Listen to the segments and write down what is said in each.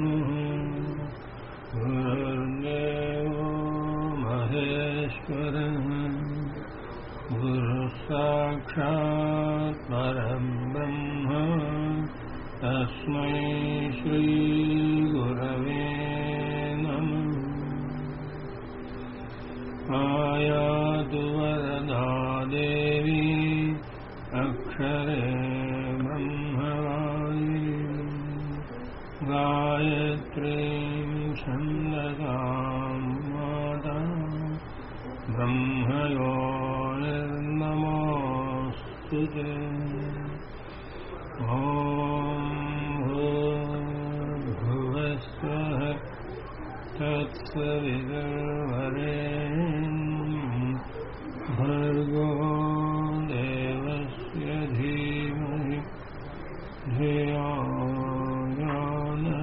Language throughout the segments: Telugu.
गुरुर्देवो महेश्वरः गुरुः साक्षात् परब्रह्म तस्मै श्रीगुरवे नमः आयातु वरदा देवी अक्षरे ब्रह्मवाणी गायत्रीं छन्दसां माता ब्रह्मयोनिर्नमोऽस्तु ते ॐ भूर्भुवस्वः तत्सवितुर्वरेण्यं भर्गो देवस्य धीमहि धियो यो नः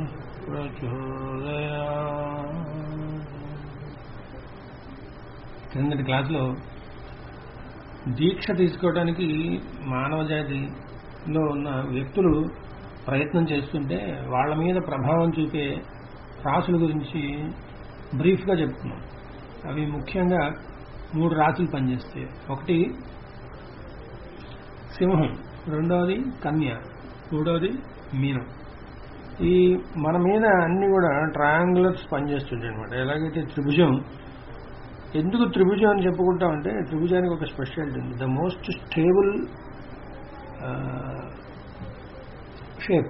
ప్రచోదయాత్ క్రిందటి క్లాసులో దీక్ష తీసుకోవడానికి మానవ జాతిలో ఉన్న వ్యక్తులు ప్రయత్నం చేస్తుంటే వాళ్ళ మీద ప్రభావం చూపే రాసుల గురించి బ్రీఫ్గా చెప్పుకున్నాం అవి ముఖ్యంగా మూడు రాసులు పనిచేస్తాయి ఒకటి సింహం రెండవది కన్య మూడవది మీనం ఈ మన మీద అన్ని కూడా ట్రయాంగులర్స్ పనిచేస్తుంటాయి అనమాట ఎలాగైతే త్రిభుజం ఎందుకు త్రిభుజం అని చెప్పుకుంటామంటే త్రిభుజానికి ఒక స్పెషాలిటీ ఉంది the most stable shape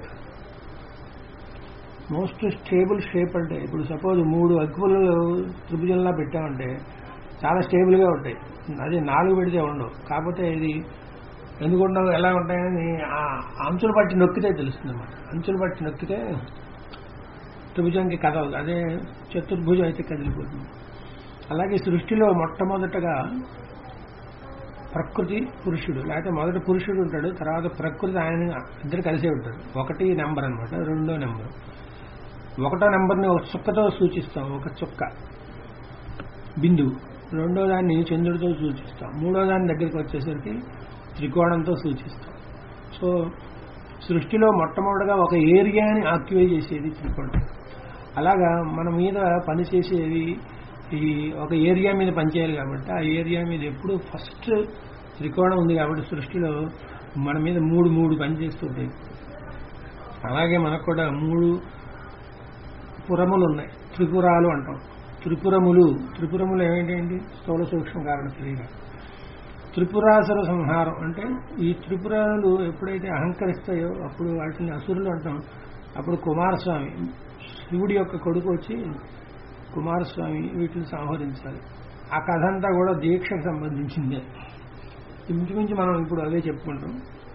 most stable shape అంటే ఇప్పుడు సపోజ్ మూడు అగ్గులు త్రిభుజంలా పెట్టామంటే చాలా స్టేబుల్గా ఉంటాయి అది నాలుగు పెడితే ఉండవు కాకపోతే ఇది ఎందుకు ఉండవు ఎలా ఉంటాయని ఆ అంచులు పట్టి నొక్కితే తెలుస్తుంది అనమాట అంచులు పట్టి నొక్కితే త్రిభుజంకి కదలదు అదే చతుర్భుజం అయితే కదిలిపోతుంది అలాగే సృష్టిలో మొట్టమొదటగా ప్రకృతి పురుషుడు లేకపోతే మొదట పురుషుడు ఉంటాడు తర్వాత ప్రకృతి ఆయన ఇద్దరు కలిసే ఉంటాడు ఒకటి నెంబర్ అనమాట రెండో నెంబర్ ఒకటో నెంబర్ని ఒక చుక్కతో సూచిస్తాం ఒక చుక్క బిందువు రెండో దాన్ని చంద్రుడితో సూచిస్తాం మూడో దాని దగ్గరికి వచ్చేసరికి త్రికోణంతో సూచిస్తాం సో సృష్టిలో మొట్టమొదటిగా ఒక ఏరియాని ఆక్యుపై చేసేది త్రికోణం అలాగా మన మీద పనిచేసేది ఈ ఒక ఏరియా మీద పనిచేయాలి కాబట్టి ఆ ఏరియా మీద ఎప్పుడు ఫస్ట్ త్రికోణం ఉంది కాబట్టి సృష్టిలో మన మీద మూడు మూడు పనిచేస్తుంటాయి అలాగే మనకు కూడా మూడు పురములు ఉన్నాయి త్రిపురాలు అంటాం త్రిపురములు త్రిపురములు ఏమిటండి స్థూల సూక్ష్మ కారణ శరీరం త్రిపురాసుర సంహారం అంటే ఈ త్రిపురాలు ఎప్పుడైతే అహంకరిస్తాయో అప్పుడు వాటిని అసురులు అంటాం అప్పుడు కుమారస్వామి శివుడి యొక్క కొడుకు వచ్చి కుమారస్వామి వీటిని సంహరించాలి ఆ కథ అంతా కూడా దీక్షకు సంబంధించిందే ఇంచుమించు మనం ఇప్పుడు అవే చెప్పుకుంటాం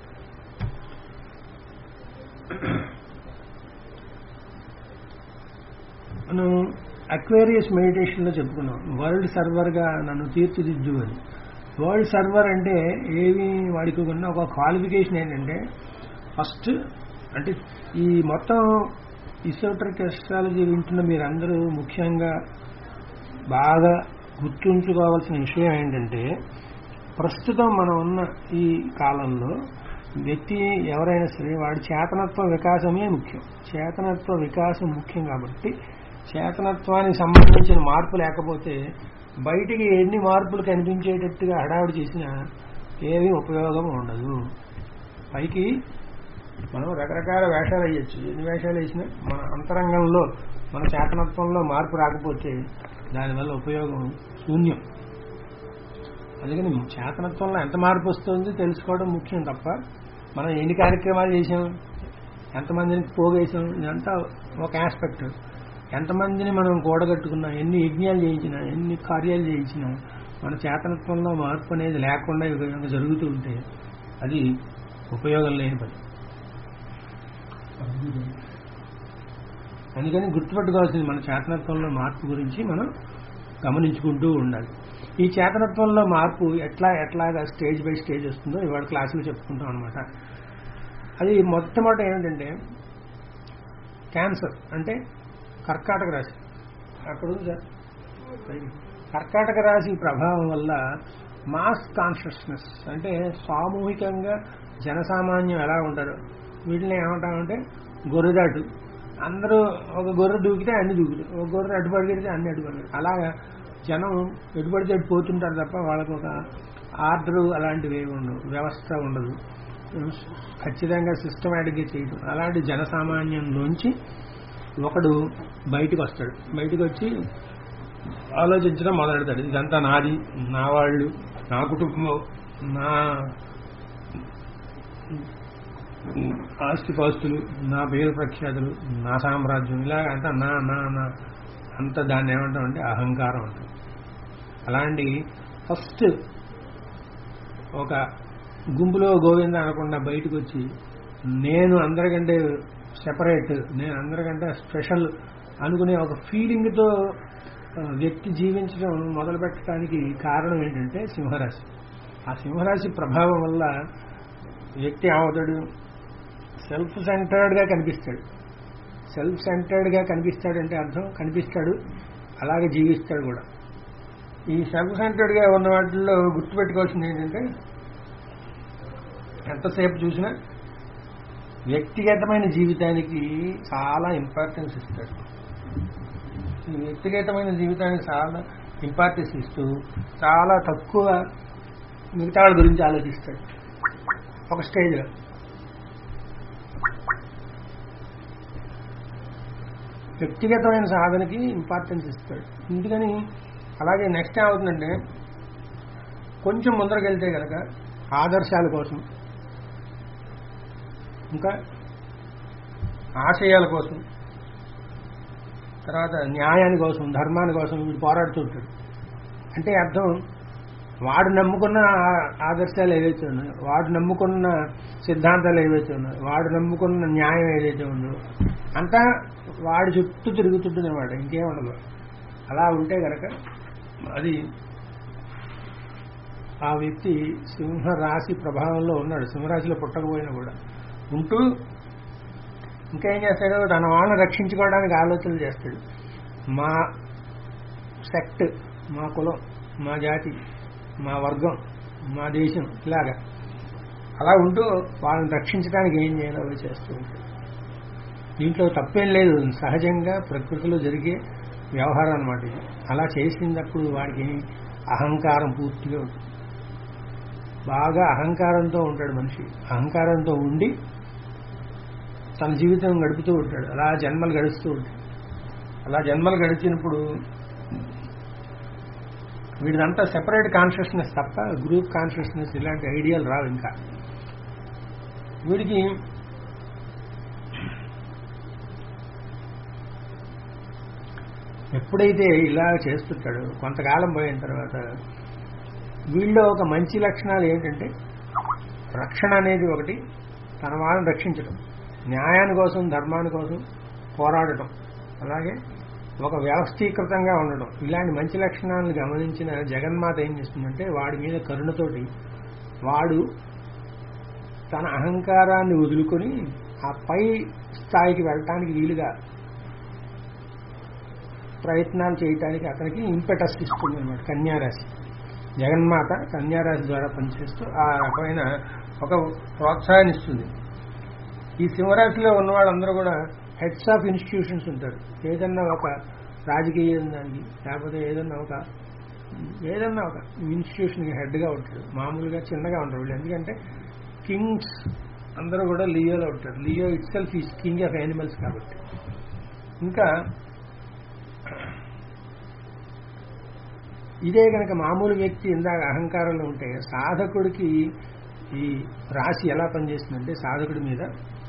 మనం అక్వేరియస్ మెడిటేషన్లో చెప్పుకున్నాం వరల్డ్ సర్వర్గా నన్ను తీర్చిదిద్దు అని వరల్డ్ సర్వర్ అంటే ఏమి వాడికి ఉన్న ఒక క్వాలిఫికేషన్ ఏంటంటే ఫస్ట్ అంటే ఈ మొత్తం ఇసోట్రిక్ ఎస్ట్రాలజీ వింటున్న మీరందరూ ముఖ్యంగా బాగా గుర్తుంచుకోవాల్సిన విషయం ఏంటంటే ప్రస్తుతం మనం ఉన్న ఈ కాలంలో వ్యక్తి ఎవరైనా సరే వాడి చేతనత్వ వికాసమే ముఖ్యం చేతనత్వ వికాసం ముఖ్యం కాబట్టి చేతనత్వానికి సంబంధించిన మార్పు లేకపోతే బయటికి ఎన్ని మార్పులు కనిపించేటట్టుగా హడావిడి చేసినా ఏమీ ఉపయోగం ఉండదు పైకి మనం రకరకాల వేషాలు వేయచ్చు ఎన్ని వేషాలు వేసినా మన అంతరంగంలో మన చేతనత్వంలో మార్పు రాకపోతే దానివల్ల ఉపయోగం శూన్యం అందుకని చేతనత్వంలో ఎంత మార్పు వస్తుంది తెలుసుకోవడం ముఖ్యం తప్ప మనం ఎన్ని కార్యక్రమాలు చేసాం ఎంతమందిని పోగేసాం ఇదంతా ఒక ఆస్పెక్ట్ ఎంతమందిని మనం కూడగట్టుకున్నా ఎన్ని యజ్ఞాలు చేయించినా ఎన్ని కార్యాలు చేయించినా మన చేతనత్వంలో మార్పు అనేది లేకుండా ఈ విధంగా జరుగుతూ ఉంటే అది ఉపయోగం లేని పని అందుకని గుర్తుపెట్టుకోవాల్సింది మన చేతనత్వంలో మార్పు గురించి మనం గమనించుకుంటూ ఉండాలి ఈ చేతనత్వంలో మార్పు ఎట్లా ఎట్లాగా స్టేజ్ బై స్టేజ్ వస్తుందో ఇవాళ క్లాసులో చెప్పుకుంటాం అనమాట అది మొట్టమొదట ఏమిటంటే క్యాన్సర్ అంటే కర్కాటక రాశి అక్కడ ఉంది సార్ కర్కాటక రాశి ప్రభావం వల్ల మాస్ కాన్షియస్నెస్ అంటే సామూహికంగా జనసామాన్యం ఎలా ఉంటారు వీటిని ఏమంటామంటే గొర్రెదాటు అందరూ ఒక గొర్రె దూకితే అన్ని దూకుతాయి ఒక గొర్రె అటు పరిగెడితే అన్ని అటు పరిగెడతాయి అలాగా జనం ఎటు పడితే అటు పోతుంటారు తప్ప వాళ్ళకు ఒక ఆర్డర్ అలాంటివి ఏమి ఉండవు వ్యవస్థ ఉండదు ఖచ్చితంగా సిస్టమేటిక్గా చేయడం అలాంటి జనసామాన్యంలోంచి ఒకడు బయటకు వస్తాడు బయటకు వచ్చి ఆలోచించడం మొదలెడతాడు ఇదంతా నాది నా వాళ్ళు నా కుటుంబం నా ఆస్తిపాస్తులు నా పేరు ప్రఖ్యాతులు నా సామ్రాజ్యం ఇలాగ అంతా నా నా నా అంత దాన్ని ఏమంటాం అంటే అహంకారం అంటాం అలాంటి ఫస్ట్ ఒక గుంపులో గోవింద అనకుండా బయటకు వచ్చి నేను అందరికంటే సెపరేట్ నేను అందరికంటే స్పెషల్ అనుకునే ఒక ఫీలింగ్తో ఆ, వ్యక్తి జీవించడం మొదలు పెట్టడానికి కారణం ఏంటంటే సింహరాశి ఆ సింహరాశి ప్రభావం వల్ల వ్యక్తి ఏమవుతాడు సెల్ఫ్ సెంటర్డ్గా కనిపిస్తాడు సెల్ఫ్ సెంటర్డ్గా కనిపిస్తాడంటే అర్థం కనిపిస్తాడు అలాగే జీవిస్తాడు కూడా ఈ సెల్ఫ్ సెంటర్డ్గా ఉన్న వాటిల్లో గుర్తుపెట్టుకోవాల్సింది ఏంటంటే ఎంతసేపు చూసినా వ్యక్తిగతమైన జీవితానికి చాలా ఇంపార్టెన్స్ ఇస్తాడు ఈ వ్యక్తిగతమైన జీవితానికి చాలా ఇంపార్టెన్స్ ఇస్తూ చాలా తక్కువ మిగతా వాళ్ళ గురించి ఆలోచిస్తాడు ఒక స్టేజ్లో వ్యక్తిగతమైన సాధనకి ఇంపార్టెన్స్ ఇస్తాడు ఎందుకని అలాగే నెక్స్ట్ ఏమవుతుందంటే కొంచెం ముందరకెళ్తే కనుక ఆదర్శాల కోసం ఇంకా ఆశయాల కోసం తర్వాత న్యాయాని కోసం ధర్మాని కోసం వీడు పోరాడుతూ ఉంటాడు అంటే అర్థం వాడు నమ్ముకున్న ఆ- ఆదర్శాలు ఏవైతే ఉన్నాయో వాడు నమ్ముకున్న సిద్ధాంతాలు ఏవైతే ఉన్నాయో వాడు నమ్ముకున్న న్యాయం ఏదైతే ఉందో అంతా వాడి చుట్టూ తిరుగుతుంటుంది వాడు ఇంకేం ఉండదు అలా ఉంటే కనుక అది ఆ వ్యక్తి సింహ రాశి ప్రభావంలో ఉన్నాడు సింహరాశిలో పుట్టకపోయినా కూడా ఉంటూ ఇంకా ఏం చేస్తాడు తన వాళ్ళని రక్షించుకోవడానికి ఆలోచనలు చేస్తాడు మా సెక్ట్ మా కులం మా జాతి మా వర్గం మా దేశం ఇలాగా అలా ఉంటూ వాళ్ళని రక్షించడానికి ఏం చేయాలో అవి చేస్తూ ఉంటాడు దీంట్లో తప్పేం లేదు సహజంగా ప్రకృతిలో జరిగే వ్యవహారం అనమాట ఇది అలా చేసినప్పుడు వాడికి అహంకారం పూర్తిగా ఉంటుంది బాగా అహంకారంతో ఉంటాడు మనిషి అహంకారంతో ఉండి తన జీవితం గడుపుతూ ఉంటాడు అలా జన్మలు గడుస్తూ ఉంటాడు అలా జన్మలు గడిచినప్పుడు వీడిదంతా సెపరేట్ కాన్షియస్నెస్ తప్ప గ్రూప్ కాన్షియస్నెస్ ఇలాంటి ఐడియాలు రావు ఇంకా వీడికి ఎప్పుడైతే ఇలా చేస్తుంటాడో కొంతకాలం పోయిన తర్వాత వీళ్ళలో ఒక మంచి లక్షణాలు ఏంటంటే రక్షణ అనేది ఒకటి తన వాళ్ళని రక్షించడం న్యాయాని కోసం ధర్మాని కోసం పోరాడటం అలాగే ఒక వ్యవస్థీకృతంగా ఉండడం ఇలాంటి మంచి లక్షణాలను గమనించిన జగన్మాత ఏం చేస్తుందంటే వాడి మీద కరుణతోటి వాడు తన అహంకారాన్ని వదులుకొని ఆ పై స్థాయికి వెళ్ళటానికి వీలుగా ప్రయత్నాలు చేయటానికి అతనికి ఇంపెటస్ ఇస్తుంది అనమాట కన్యారాశి జగన్మాత కన్యారాశి ద్వారా పనిచేస్తూ ఆ రకమైన ఒక ప్రోత్సాహాన్ని ఇస్తుంది ఈ సింహరాశిలో ఉన్న వాళ్ళందరూ కూడా హెడ్స్ ఆఫ్ ఇన్స్టిట్యూషన్స్ ఉంటారు ఏదన్నా ఒక రాజకీయ దానికి లేకపోతే ఏదన్నా ఒక ఏదన్నా ఒక ఇన్స్టిట్యూషన్కి హెడ్గా ఉంటాడు మామూలుగా చిన్నగా ఉంటారు వీళ్ళు ఎందుకంటే కింగ్స్ అందరూ కూడా లియోలో ఉంటారు Leo it self is king of animals కాబట్టి ఇంకా ఇదే కనుక మామూలు వ్యక్తి ఇందాక అహంకారంలో ఉంటే సాధకుడికి ఈ రాశి ఎలా పనిచేస్తుందంటే సాధకుడి మీద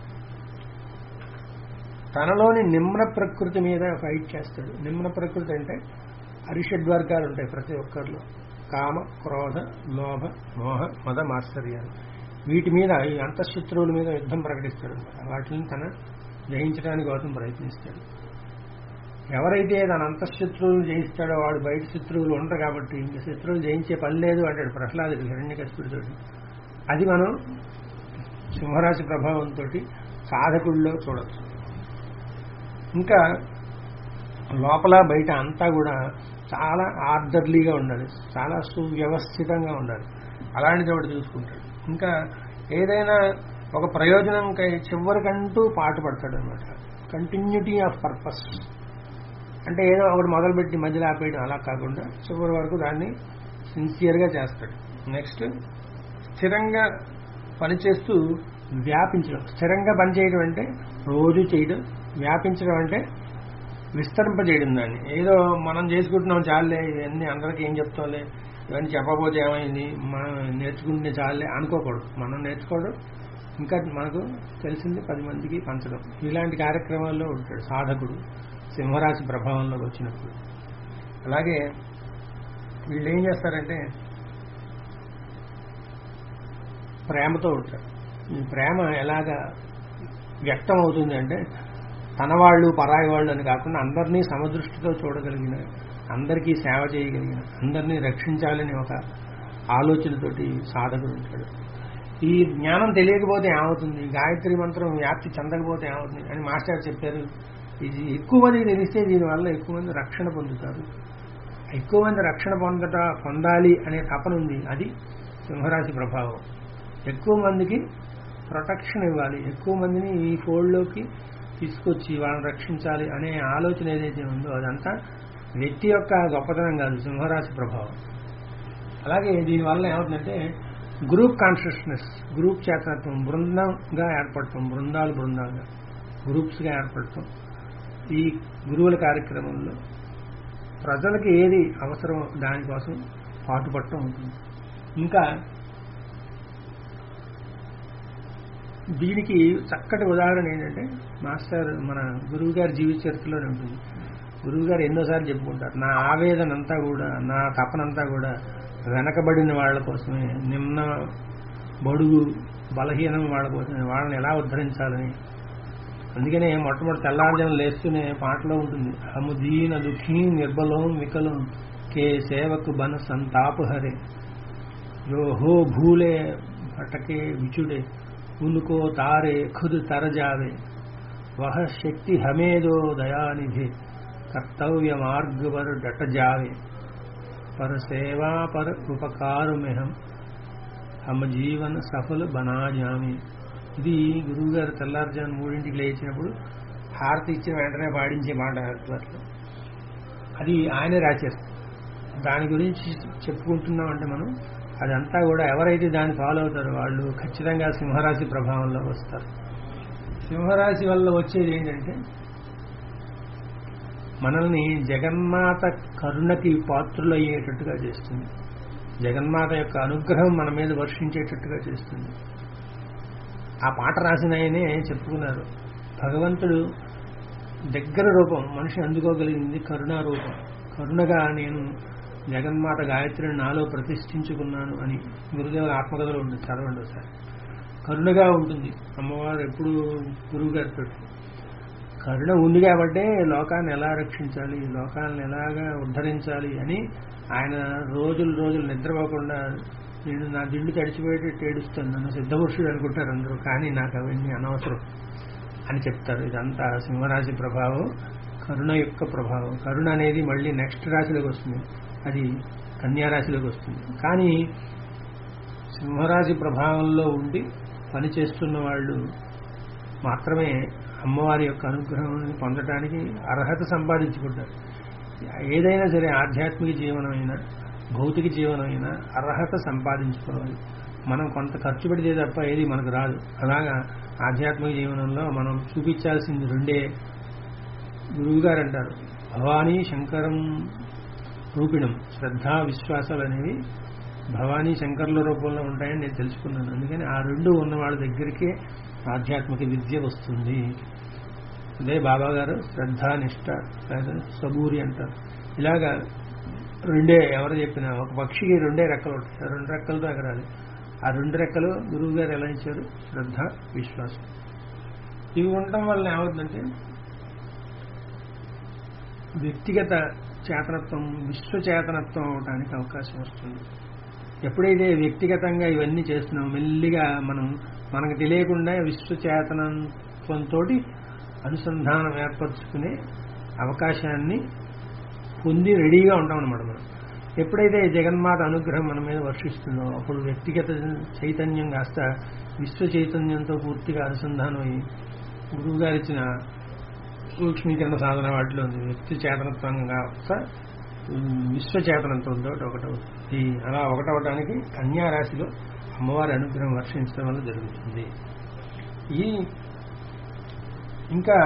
తనలోని నిమ్న ప్రకృతి మీద ఫైట్ చేస్తాడు నిమ్న ప్రకృతి అంటే అరిషడ్వర్గాలు ఉంటాయి ప్రతి ఒక్కరిలో కామ క్రోధ లోభ మోహ మద మాత్సర్యాలు వీటి మీద ఈ అంతఃశత్రువుల మీద యుద్ధం ప్రకటిస్తాడు అనమాట వాటిని తన జయించడానికి గౌతమ్ ప్రయత్నిస్తాడు ఎవరైతే తన అంతఃశత్రువులు జయిస్తాడో వాడు బయట శత్రువులు ఉండరు కాబట్టి ఇంక శత్రువులు జయించే పని లేదు అంటాడు ప్రహ్లాదుడు హిరణ్యకశిపుడితో అది మనం సింహరాశి ప్రభావంతో సాధకుల్లో చూడొచ్చు ఇంకా లోపల బయట అంతా కూడా చాలా ఆర్డర్లీగా ఉండాలి చాలా సువ్యవస్థితంగా ఉండాలి అలాంటిది ఒకటి చూసుకుంటాడు ఇంకా ఏదైనా ఒక ప్రయోజనం చివరికంటూ పాటు పడతాడు అనమాట కంటిన్యూటీ ఆఫ్ పర్పస్ అంటే ఏదో ఒకటి మొదలుపెట్టి మధ్యలో ఆపేయడం అలా కాకుండా చివరి వరకు దాన్ని సిన్సియర్గా చేస్తాడు నెక్స్ట్ స్థిరంగా పనిచేస్తూ వ్యాపించడం స్థిరంగా పనిచేయడం అంటే రోజు చేయడం వ్యాపించడం అంటే విస్తరింపజేయడం దాన్ని ఏదో మనం చేసుకుంటున్నాం చాలే ఇవన్నీ అందరికీ ఏం చెప్తాంలే ఇవన్నీ చెప్పబోతే ఏమైంది మనం నేర్చుకుంటే చాలే అనుకోకూడదు మనం నేర్చుకోవడం ఇంకా మనకు తెలిసింది పది మందికి పంచడం ఇలాంటి కార్యక్రమాల్లో ఉంటాడు సాధకుడు సింహరాశి ప్రభావంలోకి వచ్చినప్పుడు అలాగే వీళ్ళు ఏం చేస్తారంటే ప్రేమతో ఉంటారు ఈ ప్రేమ ఎలాగా వ్యక్తం అవుతుంది అంటే తన వాళ్ళు పరాయి వాళ్ళు అని కాకుండా అందరినీ సమదృష్టితో చూడగలిగిన అందరికీ సేవ చేయగలిగిన అందరినీ రక్షించాలని ఒక ఆలోచనతోటి సాధకుడు ఉంటాడు ఈ జ్ఞానం తెలియకపోతే ఏమవుతుంది గాయత్రి మంత్రం వ్యాప్తి చెందకపోతే ఏమవుతుంది అని మాస్టర్ చెప్పారు ఇది ఎక్కువ మందికి తెలిస్తే దీనివల్ల ఎక్కువ మంది రక్షణ పొందుతారు ఎక్కువ మంది రక్షణ పొందట పొందాలి అనే తపన ఉంది అది సింహరాశి ప్రభావం ఎక్కువ మందికి ప్రొటెక్షన్ ఇవ్వాలి ఎక్కువ మందిని ఈ ఫోల్డ్లోకి తీసుకొచ్చి వాళ్ళని రక్షించాలి అనే ఆలోచన ఏదైతే ఉందో అదంతా వ్యక్తి యొక్క గొప్పతనం కాదు సింహరాశి ప్రభావం అలాగే దీనివల్ల ఏమవుతుందంటే గ్రూప్ కాన్షియస్నెస్ గ్రూప్ చేతనత్వం బృందంగా ఏర్పడటం బృందాలు బృందాలుగా గ్రూప్స్గా ఏర్పడటం ఈ గురువుల కార్యక్రమంలో ప్రజలకి ఏది అవసరమో దానికోసం పాటుపడటం ఉంటుంది ఇంకా దీనికి చక్కటి ఉదాహరణ ఏంటంటే మాస్టర్ మన గురువు గారి జీవిత చరిత్రలోనే ఉంటుంది గురువు గారు ఎన్నోసార్లు చెప్పుకుంటారు నా ఆవేదన అంతా కూడా నా తపనంతా కూడా వెనకబడిన వాళ్ళ కోసమే నిమ్న బడుగు బలహీనం వాళ్ళ కోసమే వాళ్ళని ఎలా ఉద్ధరించాలని అందుకనే మొట్టమొదటి తెల్లారుజాము లేస్తూనే పాటలో ఉంటుంది హము దీన దుఃఖీ నిర్బలం వికలం కే సేవకు బన సంతాపహరే जो हो भूले भटके विचुड़े उनको तारे खुद तर जावे वह शक्ति हमें दो दया निधे कर्तव्य मार्ग पर डट जावे पर सेवा पर उपकार में हम हम జీవన్ సఫల్ బనా జామి ఇది గురువు గారు తెల్లారుజాము మూడింటికి లేచినప్పుడు హారతి ఇచ్చిన వెంటనే పాడించే మాట హరిద్వార్లో అది ఆయనే రాసేస్తారు దాని గురించి చెప్పుకుంటున్నాం అంటే మనం అదంతా కూడా ఎవరైతే దాన్ని ఫాలో అవుతారో వాళ్ళు ఖచ్చితంగా సింహరాశి ప్రభావంలో వస్తారు సింహరాశి వల్ల వచ్చేది ఏంటంటే మనల్ని జగన్మాత కరుణకి పాత్రులయ్యేటట్టుగా చేస్తుంది జగన్మాత యొక్క అనుగ్రహం మన మీద వర్షించేటట్టుగా చేస్తుంది ఆ పాట రాసిన ఆయనే చెప్పుకున్నారు భగవంతుడు దగ్గర రూపం మనిషి అందుకోగలిగింది కరుణా రూపం కరుణగా నేను జగన్మాత గాయత్రిని నాలో ప్రతిష్ఠించుకున్నాను అని గురుదేవుల ఆత్మకథలో ఉంటుంది చదవండి ఒకసారి కరుణగా ఉంటుంది అమ్మవారు ఎప్పుడు గురువు గారితో కరుణ ఉంది కాబట్టే లోకాన్ని ఎలా రక్షించాలి లోకాలను ఎలాగా ఉద్ధరించాలి అని ఆయన రోజులు రోజులు నిద్రపోకుండా నేను నా దిండు తడిచిపోయేటట్టు ఏడుస్తాను నన్ను సిద్ధపురుషుడు అనుకుంటారు అందరూ కానీ నాకు అవన్నీ అనవసరం అని చెప్తారు ఇదంతా సింహరాశి ప్రభావం కరుణ యొక్క ప్రభావం కరుణ అనేది మళ్ళీ నెక్స్ట్ రాశిలోకి వస్తుంది అది కన్యారాశిలోకి వస్తుంది కానీ సింహరాశి ప్రభావంలో ఉండి పనిచేస్తున్న వాళ్ళు మాత్రమే అమ్మవారి యొక్క అనుగ్రహం పొందడానికి అర్హత సంపాదించుకుంటారు ఏదైనా సరే ఆధ్యాత్మిక జీవనమైనా భౌతిక జీవనమైనా అర్హత సంపాదించుకోవాలి మనం కొంత ఖర్చు పెడితే తప్ప ఏది మనకు రాదు అలాగా ఆధ్యాత్మిక జీవనంలో మనం చూపించాల్సింది రెండే గురువు గారు అంటారు భవానీ శంకరం రూపిణం శ్రద్ధ విశ్వాసాలు అనేవి భవానీ శంకర్ల రూపంలో ఉంటాయని నేను తెలుసుకున్నాను అందుకని ఆ రెండు ఉన్న వాళ్ళ దగ్గరికే ఆధ్యాత్మిక విద్య వస్తుంది అదే బాబా గారు శ్రద్ధ నిష్ట లేదా సబూరి అంటారు ఇలాగా రెండే ఎవరు చెప్పినా ఒక పక్షికి రెండే రెక్కలు ఉంటాయి రెండు రెక్కలతో ఎగరాలి ఆ రెండు రెక్కలు గురువు గారు ఎలా ఇచ్చారు శ్రద్ధ విశ్వాసం ఇవి ఉండటం వల్ల ఏమవుతుందంటే వ్యక్తిగత చేతనత్వం విశ్వ చేతనత్వం అవడానికి అవకాశం వస్తుంది ఎప్పుడైతే వ్యక్తిగతంగా ఇవన్నీ చేస్తున్నాం మెల్లిగా మనం మనకు తెలియకుండా విశ్వ చేతనత్వంతో అనుసంధానం ఏర్పరచుకునే అవకాశాన్ని పొంది రెడీగా ఉంటాం అనమాట మనం ఎప్పుడైతే జగన్మాత అనుగ్రహం మన మీద వర్షిస్తుందో అప్పుడు వ్యక్తిగత చైతన్యం కాస్త విశ్వ చైతన్యంతో పూర్తిగా అనుసంధానం అయ్యి గురువుగారు ఇచ్చిన సూక్ష్మీకరణ సాధన వాటిలో ఉంది వ్యక్తి చేతనత్వంగా ఒక విశ్వచేతనంతో ఒకటవుతుంది అలా ఒకటవడానికి కన్యా రాశిలో అమ్మవారి అనుగ్రహం వర్షించడం వల్ల జరుగుతుంది ఈ ఇంకా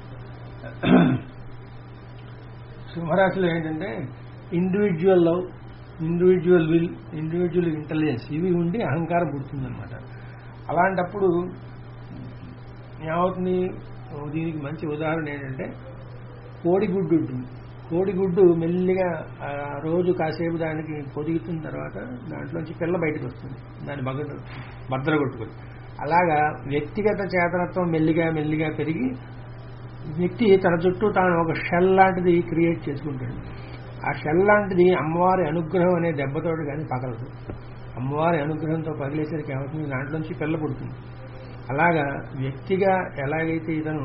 సింహరాశిలో ఏంటంటే individual love individual will individual intelligence ఇవి ఉండి అహంకారం పుడుతుందన్నమాట అలాంటప్పుడు ఏమవుతుంది దీనికి మంచి ఉదాహరణ ఏంటంటే కోడిగుడ్డు ఉంటుంది కోడిగుడ్డు మెల్లిగా ఆ రోజు కాసేపు దానికి పొదుగుతున్న తర్వాత దాంట్లోంచి పిల్ల బయటకు వస్తుంది దాని బగ భద్ర కొట్టుకొని అలాగా వ్యక్తిగత చేతనత్వం మెల్లిగా మెల్లిగా పెరిగి వ్యక్తి తన చుట్టూ తాను ఒక షెల్ లాంటిది క్రియేట్ చేసుకుంటాడు ఆ షెల్ లాంటిది అమ్మవారి అనుగ్రహం అనే దెబ్బతోటి కానీ పగలదు అమ్మవారి అనుగ్రహంతో పగిలేసరికి ఏమవుతుంది దాంట్లోంచి పిల్ల పుడుతుంది అలాగా వ్యక్తిగా ఎలాగైతే ఇతను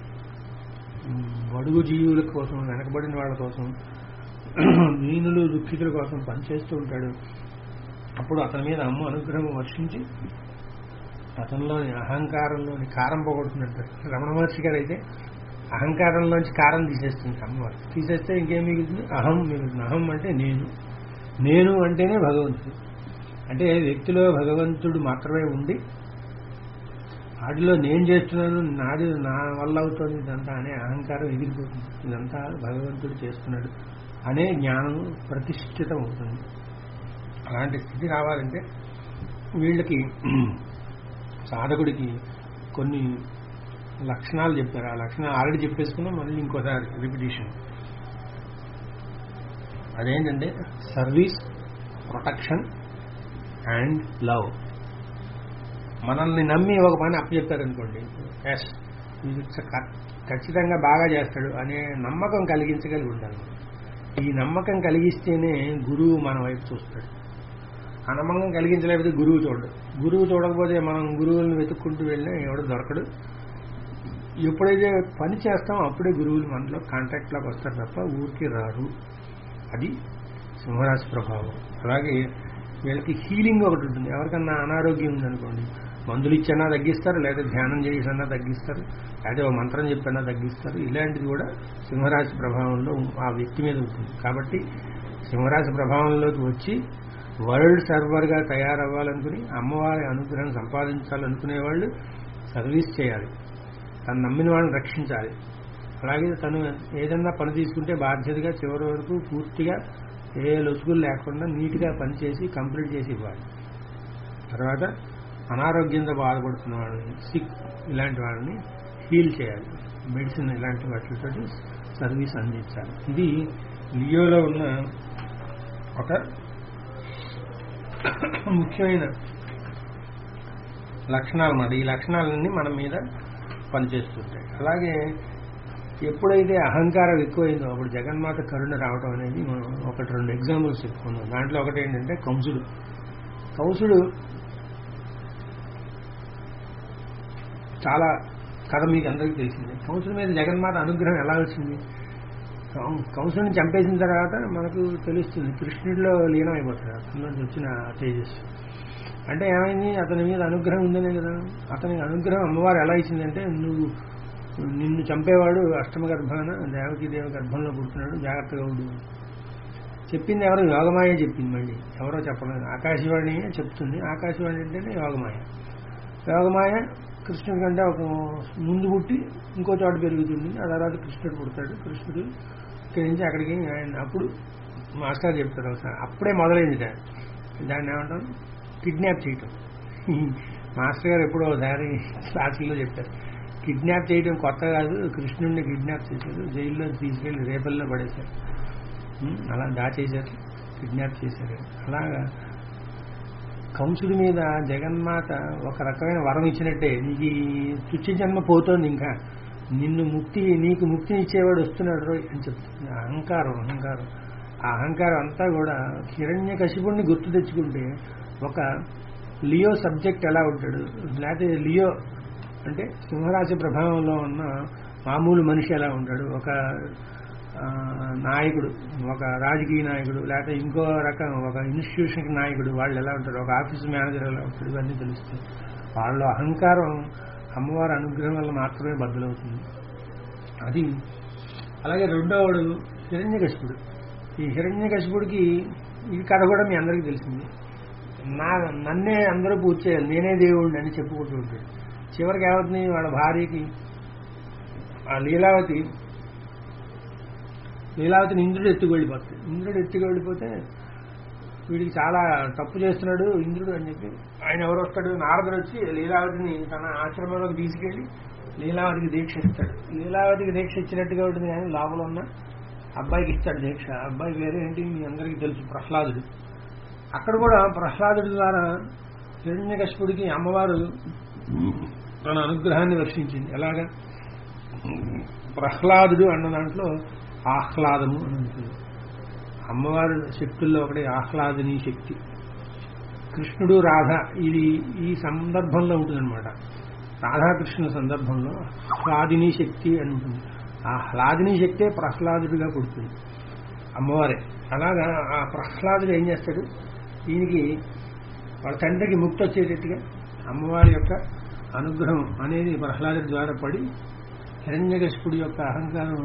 బడుగు జీవుల కోసం వెనకబడిన వాళ్ళ కోసం దీనులు దుఃఖితుల కోసం పనిచేస్తూ ఉంటాడు అప్పుడు అతని మీద అమ్మ అనుగ్రహం వర్షించి అతనిలోని అహంకారంలోని కారం పోగొడుతున్నట్టు రమణ మహర్షి గారు అయితే అహంకారంలోంచి కారం తీసేస్తుంది అమ్మవారు తీసేస్తే ఇంకేం మిగులుతుంది అహం మిగులుతుంది అహం అంటే నేను నేను అంటేనే భగవంతుడు అంటే వ్యక్తిలో భగవంతుడు మాత్రమే ఉండి వాటిలో నేను చేస్తున్నాను నాది నా వల్ల అవుతుంది ఇదంతా అనే అహంకారం ఎగిరిపోతుంది ఇదంతా భగవంతుడు చేస్తున్నాడు అనే జ్ఞానం ప్రతిష్ఠితం అవుతుంది అలాంటి స్థితి రావాలంటే వీళ్ళకి సాధకుడికి కొన్ని లక్షణాలు చెప్పారు ఆ లక్షణాలు ఆల్రెడీ చెప్పేసుకున్నాం మళ్ళీ ఇంకోసారి రిపిటేషన్ అదేంటంటే సర్వీస్ ప్రొటెక్షన్ అండ్ లవ్ మనల్ని నమ్మి ఒక పని అప్పచెప్తారనుకోండి ఎస్ ఇది ఖచ్చితంగా బాగా చేస్తాడు అనే నమ్మకం కలిగించగలిగి ఉండాలి ఈ నమ్మకం కలిగిస్తేనే గురువు మన వైపు చూస్తాడు ఆ నమ్మకం కలిగించలేకపోతే గురువు చూడడు గురువు చూడకపోతే మనం గురువులను వెతుక్కుంటూ వెళ్ళినా ఎవడు దొరకడు ఎప్పుడైతే పని చేస్తామో అప్పుడే గురువులు మనలో కాంటాక్ట్లోకి వస్తారు తప్ప ఊరికి రారు అది సింహరాశి ప్రభావం అలాగే వీళ్ళకి హీలింగ్ ఒకటి ఉంటుంది ఎవరికన్నా అనారోగ్యం ఉందనుకోండి మందులు ఇచ్చన్నా తగ్గిస్తారు లేదా ధ్యానం చేసన్నా తగ్గిస్తారు లేదా ఓ మంత్రం చెప్పన్నా తగ్గిస్తారు ఇలాంటిది కూడా సింహరాశి ప్రభావంలో ఆ వ్యక్తి మీద ఉంటుంది కాబట్టి సింహరాశి ప్రభావంలోకి వచ్చి వరల్డ్ సర్వర్గా తయారవ్వాలనుకుని అమ్మవారి అనుగ్రహం సంపాదించాలనుకునే వాళ్ళు సర్వీస్ చేయాలి తను నమ్మిన వాళ్ళని రక్షించాలి అలాగే తను ఏదన్నా పని తీసుకుంటే బాధ్యతగా చివరి వరకు పూర్తిగా ఏ లొసుగులు లేకుండా నీట్గా పనిచేసి కంప్లీట్ చేసి ఇవ్వాలి తర్వాత అనారోగ్యంతో బాధపడుతున్న వాళ్ళని సిక్ ఇలాంటి వాళ్ళని హీల్ చేయాలి మెడిసిన్ ఇలాంటి వాటితో సర్వీస్ అందించాలి ఇది లియోలో ఉన్న ఒక ముఖ్యమైన లక్షణాలు అన్నమాట ఈ లక్షణాలన్నీ మన మీద పనిచేస్తుంటాయి అలాగే ఎప్పుడైతే అహంకారం ఎక్కువైందో అప్పుడు జగన్మాత కరుణ రావడం అనేది మనం ఒకటి రెండు ఎగ్జాంపుల్స్ చెప్పుకున్నాం దాంట్లో ఒకటి ఏంటంటే కంసుడు కంసుడు చాలా కథ మీకు అందరికీ తెలిసింది కంసుడి మీద జగన్మాత అనుగ్రహం ఎలా వచ్చింది కంసుడిని చంపేసిన తర్వాత మనకు తెలుస్తుంది కృష్ణుడిలో లీనమైపోతాడు అతని నుంచి వచ్చిన తేజస్సు అంటే ఏమైంది అతని మీద అనుగ్రహం ఉందనే కదా అతనికి అనుగ్రహం అమ్మవారు ఎలా ఇచ్చిందంటే నువ్వు నిన్ను చంపేవాడు అష్టమ గర్భాన దేవకి దేవ గర్భంలో పుడుతున్నాడు జాగ్రత్తగా ఉండు చెప్పింది ఎవరు యోగమాయ చెప్పింది మళ్ళీ ఎవరో చెప్పలేదు ఆకాశవాణి చెప్తుంది ఆకాశవాణి అంటేనే యోగమాయ యోగమాయ కృష్ణుడి కంటే ఒక ముందు పుట్టి ఇంకో చోట పెరుగుతుంది ఆ తర్వాత కృష్ణుడు పుడతాడు కృష్ణుడు ఇక్కడి నుంచి అక్కడికి ఆయన అప్పుడు మాస్టర్ చెప్తారు ఒకసారి అప్పుడే మొదలైంది దాన్ని ఏమంటారు కిడ్నాప్ చేయటం మాస్టర్ గారు ఎప్పుడో ఒకసారి క్లాసుల్లో చెప్పారు కిడ్నాప్ చేయడం కొత్త కాదు కృష్ణుడిని కిడ్నాప్ చేశారు జైల్లో తీసుకెళ్లి రేపల్లో పడేశారు అలా దాచేశారు కిడ్నాప్ చేశారు అలాగా కంసుడి మీద జగన్మాత ఒక రకమైన వరం ఇచ్చినట్టే నీకు తుచ్చి జన్మ పోతోంది ఇంకా నిన్ను ముక్తి నీకు ముక్తిని ఇచ్చేవాడు వస్తున్నాడు రోయ్ అని చెప్తుంది అహంకారం అహంకారం ఆ అహంకారం అంతా కూడా హిరణ్య కశిపుణ్ణి గుర్తు తెచ్చుకుంటే ఒక లియో సబ్జెక్ట్ ఎలా ఉంటాడు లేకపోతే లియో అంటే సింహరాశి ప్రభావంలో ఉన్న మామూలు మనిషి ఎలా ఉంటాడు ఒక నాయకుడు ఒక రాజకీయ నాయకుడు లేకపోతే ఇంకో రకం ఒక ఇన్స్టిట్యూషన్కి నాయకుడు వాళ్ళు ఎలా ఉంటారు ఒక ఆఫీస్ మేనేజర్ ఎలా ఉంటాడు ఇవన్నీ తెలుస్తాయి వాళ్ళ అహంకారం అమ్మవారి అనుగ్రహం వల్ల మాత్రమే బద్దలవుతుంది అది అలాగే రెండోవాడు హిరణ్యకశిపుడు ఈ హిరణ్యకశిపుడికి ఈ కథ కూడా మీ అందరికీ తెలిసింది నా నన్నే అందరూ పూజ చేయాలి నేనే దేవుడిని అని చెప్పుకుంటూ ఉంటాడు చివరికి ఏమవుతుంది వాళ్ళ భార్యకి ఆ లీలావతి లీలావతిని ఇంద్రుడు ఎత్తుకు వెళ్ళిపోతుంది ఇంద్రుడు ఎత్తుకు వెళ్ళిపోతే వీడికి చాలా తప్పు చేస్తున్నాడు ఇంద్రుడు అని చెప్పి ఆయన ఎవరు వస్తాడు నారదుడు వచ్చి లీలావతిని తన ఆశ్రమంలోకి తీసుకెళ్లి లీలావతికి దీక్ష ఇస్తాడు లీలావతికి దీక్ష ఇచ్చినట్టుగా ఉంటుంది కానీ లోపల ఉన్న అబ్బాయికి ఇస్తాడు దీక్ష అబ్బాయి వేరే ఏంటి మీ అందరికీ తెలుసు ప్రహ్లాదుడు అక్కడ కూడా ప్రహ్లాదుడి ద్వారా హిరణ్యకశిపుడికి అమ్మవారు తన అనుగ్రహాన్ని వర్షించింది ఎలాగా ప్రహ్లాదుడు అన్న దాంట్లో ఆహ్లాదము అని ఉంటుంది అమ్మవారి శక్తుల్లో ఒకటి ఆహ్లాదిని శక్తి కృష్ణుడు రాధ ఇది ఈ సందర్భంలో ఉంటుందన్నమాట రాధాకృష్ణుల సందర్భంలో ఆహ్లాదిని శక్తి అని ఉంటుంది ఆ హ్లాదిని శక్తే ప్రహ్లాదుడిగా పుడుతుంది అమ్మవారే అలాగా ఆ ప్రహ్లాదుడు ఏం చేస్తాడు దీనికి వాళ్ళ తండ్రికి ముక్తి వచ్చేటట్టుగా అమ్మవారి యొక్క అనుగ్రహం అనేది ప్రహ్లాదుడి ద్వారా పడి హిరణ్యకశిపుడి యొక్క అహంకారం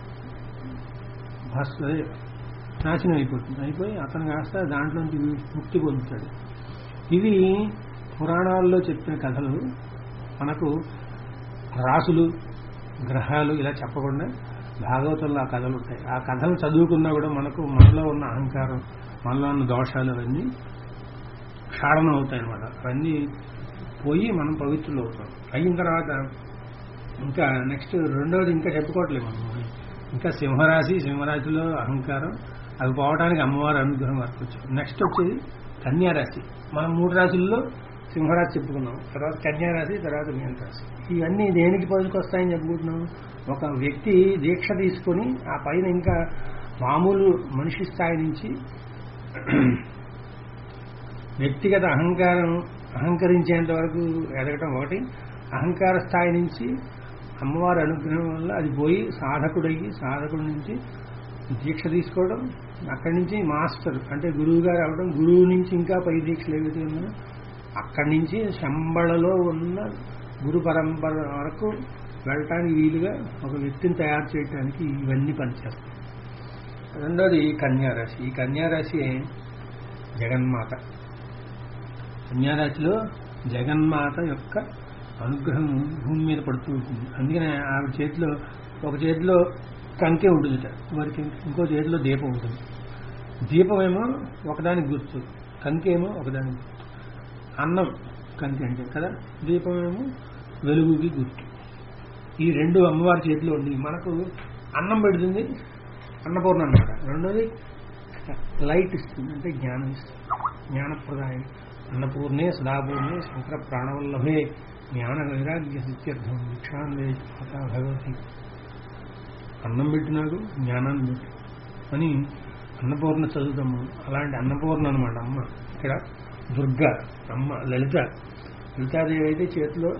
భస్- అదే నాశనం అయిపోతుంది అయిపోయి అతను కాస్త దాంట్లోంచి ముక్తి పొందుతాడు ఇవి పురాణాల్లో చెప్పిన కథలు మనకు రాసులు గ్రహాలు ఇలా చెప్పకుండా భాగవతంలో ఆ కథలు ఉంటాయి ఆ కథలు చదువుకున్నా కూడా మనకు మనలో ఉన్న అహంకారం మనలో ఉన్న దోషాలు అవన్నీ క్షాళనం అవుతాయి అన్నమాట అవన్నీ పోయి మనం పవిత్రులు అవుతాం అయిన తర్వాత ఇంకా నెక్స్ట్ రెండవది ఇంకా చెప్పుకోవట్లేదు మనం ఇంకా సింహరాశి సింహరాశిలో అహంకారం అవి పోవడానికి అమ్మవారి అనుగ్రహం వరకు వచ్చాం నెక్స్ట్ వచ్చేది కన్యారాశి మనం మూడు రాశుల్లో సింహరాశి చెప్పుకున్నాం తర్వాత కన్యారాశి తర్వాత మీన రాశి ఇవన్నీ దేనికి వస్తాయని చెప్పుకుంటున్నాం ఒక వ్యక్తి దీక్ష తీసుకొని ఆ పైన ఇంకా మామూలు మనిషి స్థాయి నుంచి వ్యక్తిగత అహంకారం అహంకరించేంత వరకు ఎదగటం ఒకటి అహంకార స్థాయి నుంచి అమ్మవారి అనుగ్రహం వల్ల అది పోయి సాధకుడయ్యి సాధకుడి నుంచి దీక్ష తీసుకోవడం అక్కడి నుంచి మాస్టర్ అంటే గురువు గారు అవడం గురువు నుంచి ఇంకా పై దీక్షలు ఏవైతే ఉన్నాయో అక్కడి నుంచి శంబళలో ఉన్న గురు పరంపర వరకు వెళ్ళటానికి వీలుగా ఒక వ్యక్తిని తయారు చేయడానికి ఇవన్నీ పనిచేస్తాయి రెండోది కన్యారాశి ఈ కన్యారాశి జగన్మాత కన్యారాశిలో జగన్మాత యొక్క అనుగ్రహం భూమి మీద పడుతూ ఉంటుంది అందుకనే ఆవిడ చేతిలో ఒక చేతిలో కంకె ఉంటుందిట మరికి ఇంకో చేతిలో దీపం ఉంటుంది దీపం ఏమో ఒకదానికి గుర్తు కంకేమో ఒకదానికి గుర్తు అన్నం కంకి అంటే కదా దీపం ఏమో వెలుగుకి గుర్తు ఈ రెండు అమ్మవారి చేతిలో ఉంది మనకు అన్నం పెడుతుంది అన్నపూర్ణ అన్నమాట రెండోది లైట్ ఇస్తుంది అంటే జ్ఞానం ఇస్తుంది జ్ఞానప్రదాయం అన్నపూర్ణే సదాపూర్ణే శంకర ప్రాణవల్లభే జ్ఞాన వైరాగ్య సిత్యర్థం భిక్షాందే మాతా భగవతి అన్నం పెట్టినాడు జ్ఞానాన్ని పెట్టు అని అన్నపూర్ణ చదువుతాము అలాంటి అన్నపూర్ణ అనమాట అమ్మ ఇక్కడ దుర్గ అమ్మ లలిత లలితాదేవి అయితే చేతిలో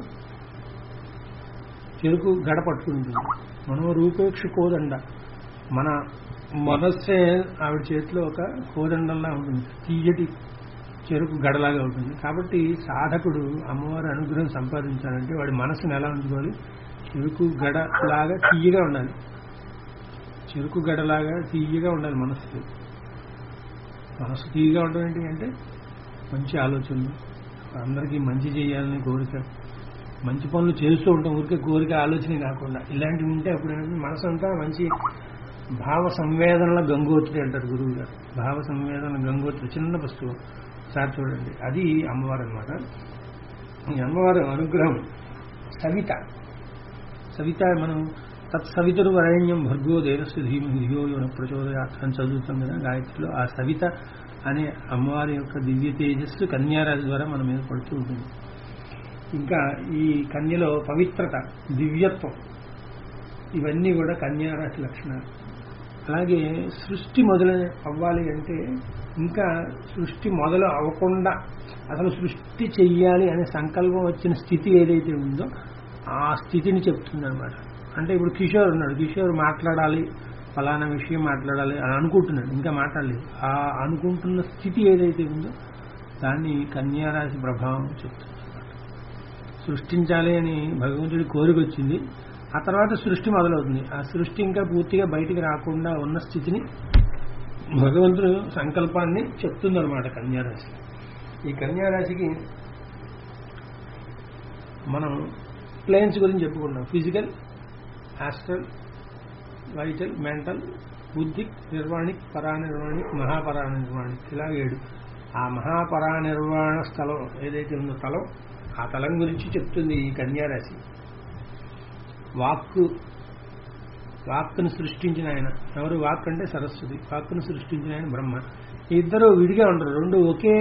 చెరుకు గడ పట్టుకుంటుంది మనోరూపేక్ష కోదండ మన మనస్సే ఆవిడ చేతిలో ఒక కోదండంలా ఉంటుంది తీయటి చెరుకు గడలాగా ఉంటుంది కాబట్టి సాధకుడు అమ్మవారి అనుగ్రహం సంపాదించాలంటే వాడి మనసును ఎలా ఉంచుకోవాలి చెరుకు గడ లాగా తీయగా ఉండాలి చెరుకు గడలాగా తీయగా ఉండాలి మనసు మనసు తీయగా ఉండడం ఏంటి అంటే మంచి ఆలోచనలు అందరికీ మంచి చేయాలని కోరిక మంచి పనులు చేస్తూ ఉంటాం ఊరికే కోరిక ఆలోచన కాకుండా ఇలాంటివి ఉంటే అప్పుడు ఏంటంటే మనసు అంతా మంచి భావ సంవేదనల గంగోత్రి అంటారు గురువు గారు భావ సంవేదన గంగోత్రి చిన్న పుస్తకం సార్ చూడండి అది అమ్మవారు అనమాట ఈ అమ్మవారు అనుగ్రహం సవిత సవిత మనం తత్సవితురు వరేణ్యం భర్గో దేవస్య ధీమ ధియో యోన ప్రచోదయాత్ అని చదువుతాం కదా గాయత్రిలో ఆ సవిత అనే అమ్మవారి యొక్క దివ్య తేజస్సు కన్యారాశి ద్వారా మన మీద పడుతూ ఉంటుంది ఇంకా ఈ కన్యలో పవిత్రత దివ్యత్వం ఇవన్నీ కూడా కన్యారాశి లక్షణాలు అలాగే సృష్టి మొదలు అవ్వాలి అంటే ఇంకా సృష్టి మొదలు అవ్వకుండా అసలు సృష్టి చెయ్యాలి అనే సంకల్పం వచ్చిన స్థితి ఏదైతే ఉందో ఆ స్థితిని చెప్తుంది అనమాట అంటే ఇప్పుడు కిషోర్ ఉన్నాడు కిషోర్ మాట్లాడాలి ఫలానా విషయం మాట్లాడాలి అని అనుకుంటున్నాడు ఇంకా మాట్లాడలేదు ఆ అనుకుంటున్న స్థితి ఏదైతే ఉందో దాన్ని కన్యారాశి ప్రభావం చెప్తుంది సృష్టించాలి అని భగవంతుడి కోరిక వచ్చింది ఆ తర్వాత సృష్టి మొదలవుతుంది ఆ సృష్టి ఇంకా పూర్తిగా బయటికి రాకుండా ఉన్న స్థితిని భగవంతుడు సంకల్పాన్ని చెప్తుందన్నమాట కన్యారాశి ఈ కన్యారాశికి మనం ప్లేన్స్ గురించి చెప్పుకున్నాం ఫిజికల్ ఆస్ట్రల్ వైటల్ మెంటల్ బుద్ధిక్ నిర్వాణిక్ పరానిర్వాణిక్ మహాపరానిర్వాణిక్ ఇలా ఏడు ఆ మహాపరానిర్వాణ స్థలం ఏదైతే ఉందో తలం ఆ తలం గురించి చెప్తుంది ఈ కన్యారాశి వాక్కు వాక్కును సృష్టించిన ఆయన ఎవరు వాక్ అంటే సరస్వతి వాక్కును సృష్టించిన ఆయన బ్రహ్మ ఈ ఇద్దరు విడిగా ఉండరు రెండు ఒకే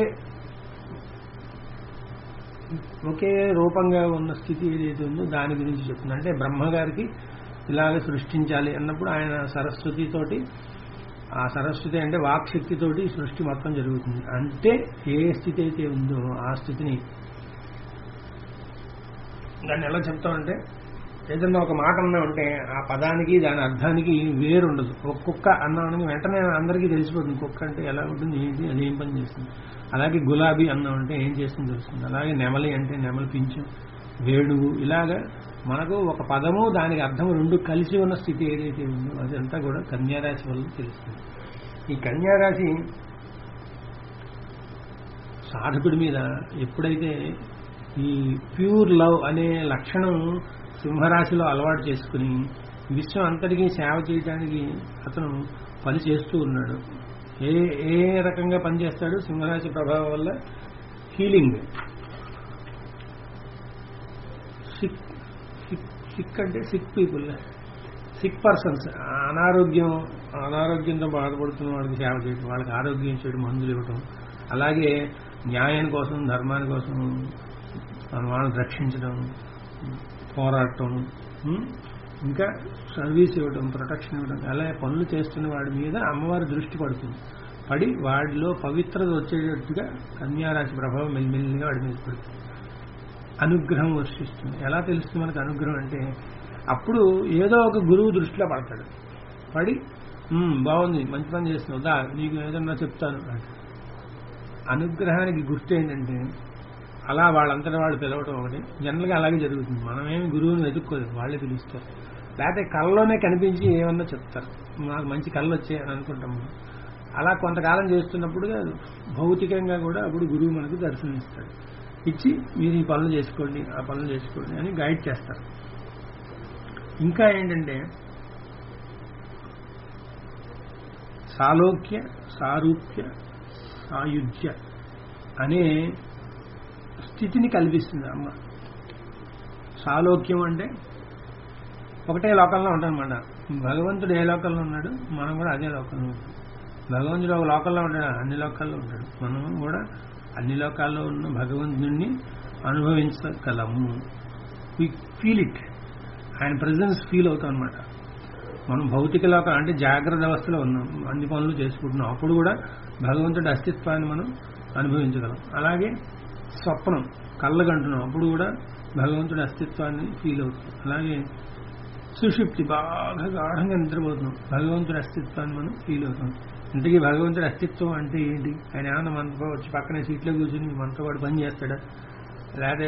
ఒకే రూపంగా ఉన్న స్థితి ఏదైతే ఉందో దాని గురించి చెప్తుంది అంటే బ్రహ్మగారికి ఇలాగ సృష్టించాలి అన్నప్పుడు ఆయన సరస్వతితోటి ఆ సరస్వతి అంటే వాక్శక్తితోటి సృష్టి మొత్తం జరుగుతుంది అంటే ఏ స్థితి అయితే ఉందో ఆ స్థితిని దాన్ని ఎలా చెప్తామంటే ఏదన్నా ఒక మాట అన్నా ఉంటే ఆ పదానికి దాని అర్థానికి వేరు ఉండదు ఒక కుక్క అన్నామని వెంటనే అందరికీ తెలిసిపోతుంది కుక్క అంటే ఎలా ఉంటుంది ఏంటి అది ఏం పని చేస్తుంది అలాగే గులాబీ అన్నం అంటే ఏం చేస్తుంది తెలుస్తుంది అలాగే నెమలి అంటే నెమలి పింఛం వేణువు ఇలాగా మనకు ఒక పదము దానికి అర్థం రెండు కలిసి ఉన్న స్థితి ఏదైతే ఉందో అదంతా కూడా కన్యారాశి వల్ల తెలుస్తుంది ఈ కన్యారాశి సాధకుడి మీద ఎప్పుడైతే ఈ ప్యూర్ లవ్ అనే లక్షణం సింహరాశిలో అలవాటు చేసుకుని విశ్వం అంతటికీ సేవ చేయడానికి అతను పని చేస్తూ ఉన్నాడు ఏ ఏ రకంగా పనిచేస్తాడు సింహరాశి ప్రభావం వల్ల హీలింగ్ సిక్ సిక్ సిక్ అంటే సిక్ పీపుల్ సిక్ పర్సన్స్ అనారోగ్యం అనారోగ్యంతో బాధపడుతున్న వాళ్ళకి సేవ చేయడం వాళ్ళకి ఆరోగ్యం చేయడం మందులు ఇవ్వటం అలాగే న్యాయం కోసం ధర్మాని కోసం మన వాళ్ళని రక్షించడం పోరాటం ఉం? ఇంకా సర్వీస్ ఇవ్వడం ప్రొటెక్షన్ ఇవ్వడం అలా పనులు చేస్తున్న వాడి మీద అమ్మవారి దృష్టి పడుతుంది పడి వాడిలో పవిత్రత వచ్చేటట్టుగా కన్యారాశి ప్రభావం మెల్లిమెల్లిగా వాడి మీద పడుతుంది అనుగ్రహం వర్షిస్తుంది ఎలా తెలుస్తుంది మనకు అనుగ్రహం అంటే అప్పుడు ఏదో ఒక గురువు దృష్టిలో పడతాడు పడి "ఉమ్, బాగుంది మంచి పని చేస్తున్నావు దా నీకు ఏదన్నా చెప్తాను అంటాడు. అనుగ్రహానికి గుర్తు ఏంటంటే అలా వాళ్ళంతటా వాళ్ళు పిలవటం ఒకటి జనరల్గా అలాగే జరుగుతుంది మనమేమి గురువుని వెతుక్కోలేదు వాళ్ళే పిలుస్తారు లేకపోతే కళ్ళలోనే కనిపించి ఏమన్నా చెప్తారు మాకు మంచి కళ్ళు వచ్చాయి అని అనుకుంటాం మనం. అలా కొంతకాలం చేస్తున్నప్పుడు భౌతికంగా కూడా అప్పుడు గురువు మనకు దర్శనం ఇస్తాడు ఇచ్చి మీరు ఈ పనులు చేసుకోండి ఆ పనులు చేసుకోండి అని గైడ్ చేస్తారు ఇంకా ఏంటంటే సాలోక్య సారూప్య సాయుధ్య అనే స్థితిని కల్పిస్తుంది అమ్మ సాలోక్యం అంటే ఒకటే లోకంలో ఉంటామన్నమాట భగవంతుడు ఏ లోకంలో ఉన్నాడు మనం కూడా అదే లోకంలో ఉంటాం భగవంతుడు ఒక లోకంలో ఉంటాడు అన్ని లోకాల్లో ఉంటాడు మనం కూడా అన్ని లోకాల్లో ఉన్న భగవంతుడిని అనుభవించగలము వి ఫీల్ ఇట్ ఆయన ప్రజెన్స్ ఫీల్ అవుతాం అనమాట మనం భౌతిక లోకం అంటే జాగ్రత్త అవస్థలో ఉన్నాం అన్ని పనులు చేసుకుంటున్నాం అప్పుడు కూడా భగవంతుడి అస్తిత్వాన్ని మనం అనుభవించగలం అలాగే స్వప్నం కళ్ళగంటున్నాం అప్పుడు కూడా భగవంతుడి అస్తిత్వాన్ని ఫీల్ అవుతాం అలాగే సుషుప్తి బాగా గాఢంగా నిద్రపోతున్నాం భగవంతుడి అస్తిత్వాన్ని మనం ఫీల్ అవుతాం ఇంతకీ భగవంతుడి అస్తిత్వం అంటే ఏంటి ఆయన ఏమన్నా మనతో వచ్చి పక్కనే సీట్లో కూర్చుని మనతో పాటు పని చేస్తాడా లేకపోతే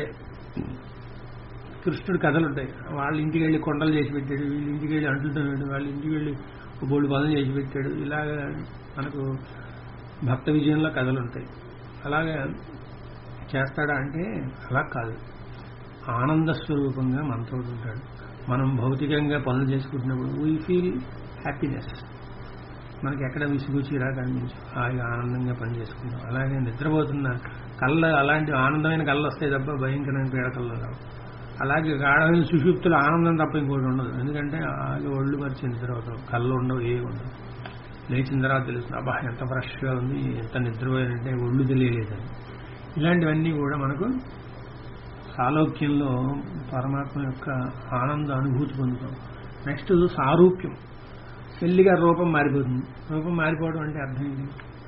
కృష్ణుడు కథలు ఉంటాయి వాళ్ళ ఇంటికి వెళ్ళి కొండలు చేసి పెట్టాడు వీళ్ళ ఇంటికి వెళ్ళి అంటులతో పెట్టాడు వాళ్ళ ఇంటికి వెళ్ళి బోళ్ళు పనులు చేసి పెట్టాడు ఇలాగ మనకు భక్త విజయంలో కథలు ఉంటాయి అలాగే చేస్తాడా అంటే అలా కాదు ఆనంద స్వరూపంగా మనతో ఉంటాడు మనం భౌతికంగా పనులు చేసుకుంటున్నప్పుడు వీ ఫీల్ హ్యాపీనెస్ మనకి ఎక్కడ విసుగు చిరాకు అనిపించు హాయిగా ఆనందంగా పని చేసుకుంటాం అలాగే నిద్రపోతున్న కళ్ళ అలాంటి ఆనందమైన కళ్ళు వస్తాయి తప్ప భయంకరమైన పీడ కళ్ళు రావు అలాగే గాఢమైన సుషుప్తులు ఆనందం తప్ప ఇంకోటి ఉండదు ఎందుకంటే ఆగి ఒళ్ళు పరిచి నిద్రపోతాం కళ్ళు ఉండవు ఏ ఉండవు లేచిన తర్వాత తెలుస్తుంది అబ్బా ఎంత ఫ్రెష్గా ఉంది ఎంత నిద్రపోయారంటే ఒళ్ళు తెలియలేదని ఇలాంటివన్నీ కూడా మనకు సాలోక్యంలో పరమాత్మ యొక్క ఆనంద అనుభూతి పొందుతాం నెక్స్ట్ సారూప్యం పెళ్లిగా రూపం మారిపోతుంది రూపం మారిపోవడం అంటే అర్థం ఏంటి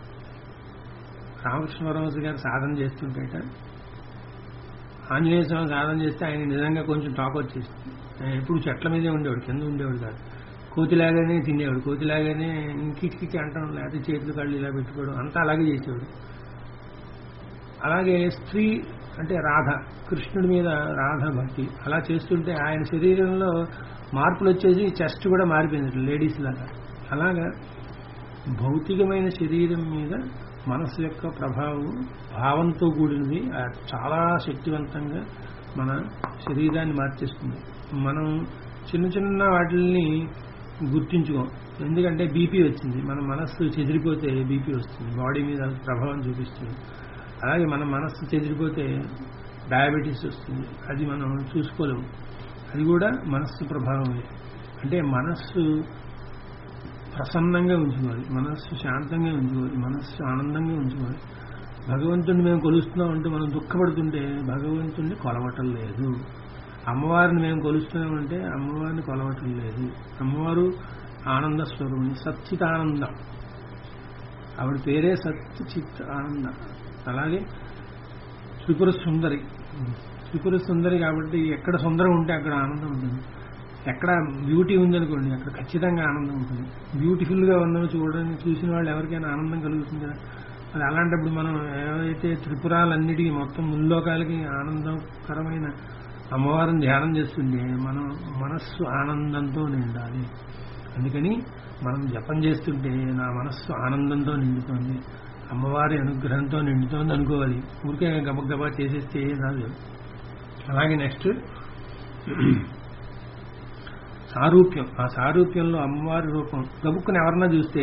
రామకృష్ణ పరమహంస గారు సాధన చేస్తుంటేట ఆంజనేయ స్వామి సాధన చేస్తే ఆయన నిజంగా కొంచెం టాక్ వచ్చేసింది ఆయన ఎప్పుడు చెట్ల మీదే ఉండేవాడు కింద ఉండేవాడు కాదు కోతిలాగానే తినేవాడు కోతిలాగానే ఇంకికి అంటాం లేకపోతే చేతులు కళ్ళు ఇలా పెట్టుకోవడం అంతా అలాగే చేసేవాడు అలాగే స్త్రీ అంటే రాధ కృష్ణుడి మీద రాధ భక్తి అలా చేస్తుంటే ఆయన శరీరంలో మార్పులు వచ్చేసి చెస్ట్ కూడా మారిపోయింది లేడీస్ లాగా అలాగా భౌతికమైన శరీరం మీద మనసు యొక్క ప్రభావం భావంతో కూడినది ఆ చాలా శక్తివంతంగా మన శరీరాన్ని మార్చేస్తుంది మనం చిన్న చిన్న వాటిని గుర్తించుకోం ఎందుకంటే బీపీ వచ్చింది మన మనస్సు చెదిరిపోతే బీపీ వస్తుంది బాడీ మీద ప్రభావం చూపిస్తుంది అలాగే మన మనస్సు చెదిరిపోతే డయాబెటీస్ వస్తుంది అది మనం చూసుకోలేము అది కూడా మనస్సు ప్రభావమే అంటే మనస్సు ప్రసన్నంగా ఉంచుకోవాలి మనస్సు శాంతంగా ఉంచుకోవాలి మనస్సు ఆనందంగా ఉంచుకోవాలి భగవంతుడిని మేము కొలుస్తున్నాం అంటే మనం దుఃఖపడుతుంటే భగవంతుడిని కొలవటం లేదు అమ్మవారిని మేము కొలుస్తున్నామంటే అమ్మవారిని కొలవటం లేదు అమ్మవారు ఆనంద స్వరూపిణి సచ్చితానందం ఆవిడ పేరే సత్ చిత్ ఆనంద అలాగే త్రిపుర సుందరి త్రిపుర సుందరి కాబట్టి ఎక్కడ సుందరం ఉంటే అక్కడ ఆనందం ఉంటుంది ఎక్కడ బ్యూటీ ఉందనుకోండి అక్కడ ఖచ్చితంగా ఆనందం ఉంటుంది బ్యూటిఫుల్గా ఉన్నవి చూడడానికి చూసిన వాళ్ళు ఎవరికైనా ఆనందం కలుగుతుంది కదా అది అలాంటప్పుడు మనం ఏవైతే త్రిపురాలన్నిటికీ మొత్తం ముల్లోకాలకి ఆనందకరమైన అమ్మవారిని ధ్యానం చేస్తుంటే మనం మనస్సు ఆనందంతో నిండాలి అందుకని మనం జపం చేస్తుంటే నా మనస్సు ఆనందంతో నిండుతోంది అమ్మవారి అనుగ్రహంతో నిండుతోంది అనుకోవాలి ఊరికే గబగబా చేసేస్తే ఏం రాదు అలాగే నెక్స్ట్ సారూప్యం ఆ సారూప్యంలో అమ్మవారి రూపం గబుక్కుని ఎవరన్నా చూస్తే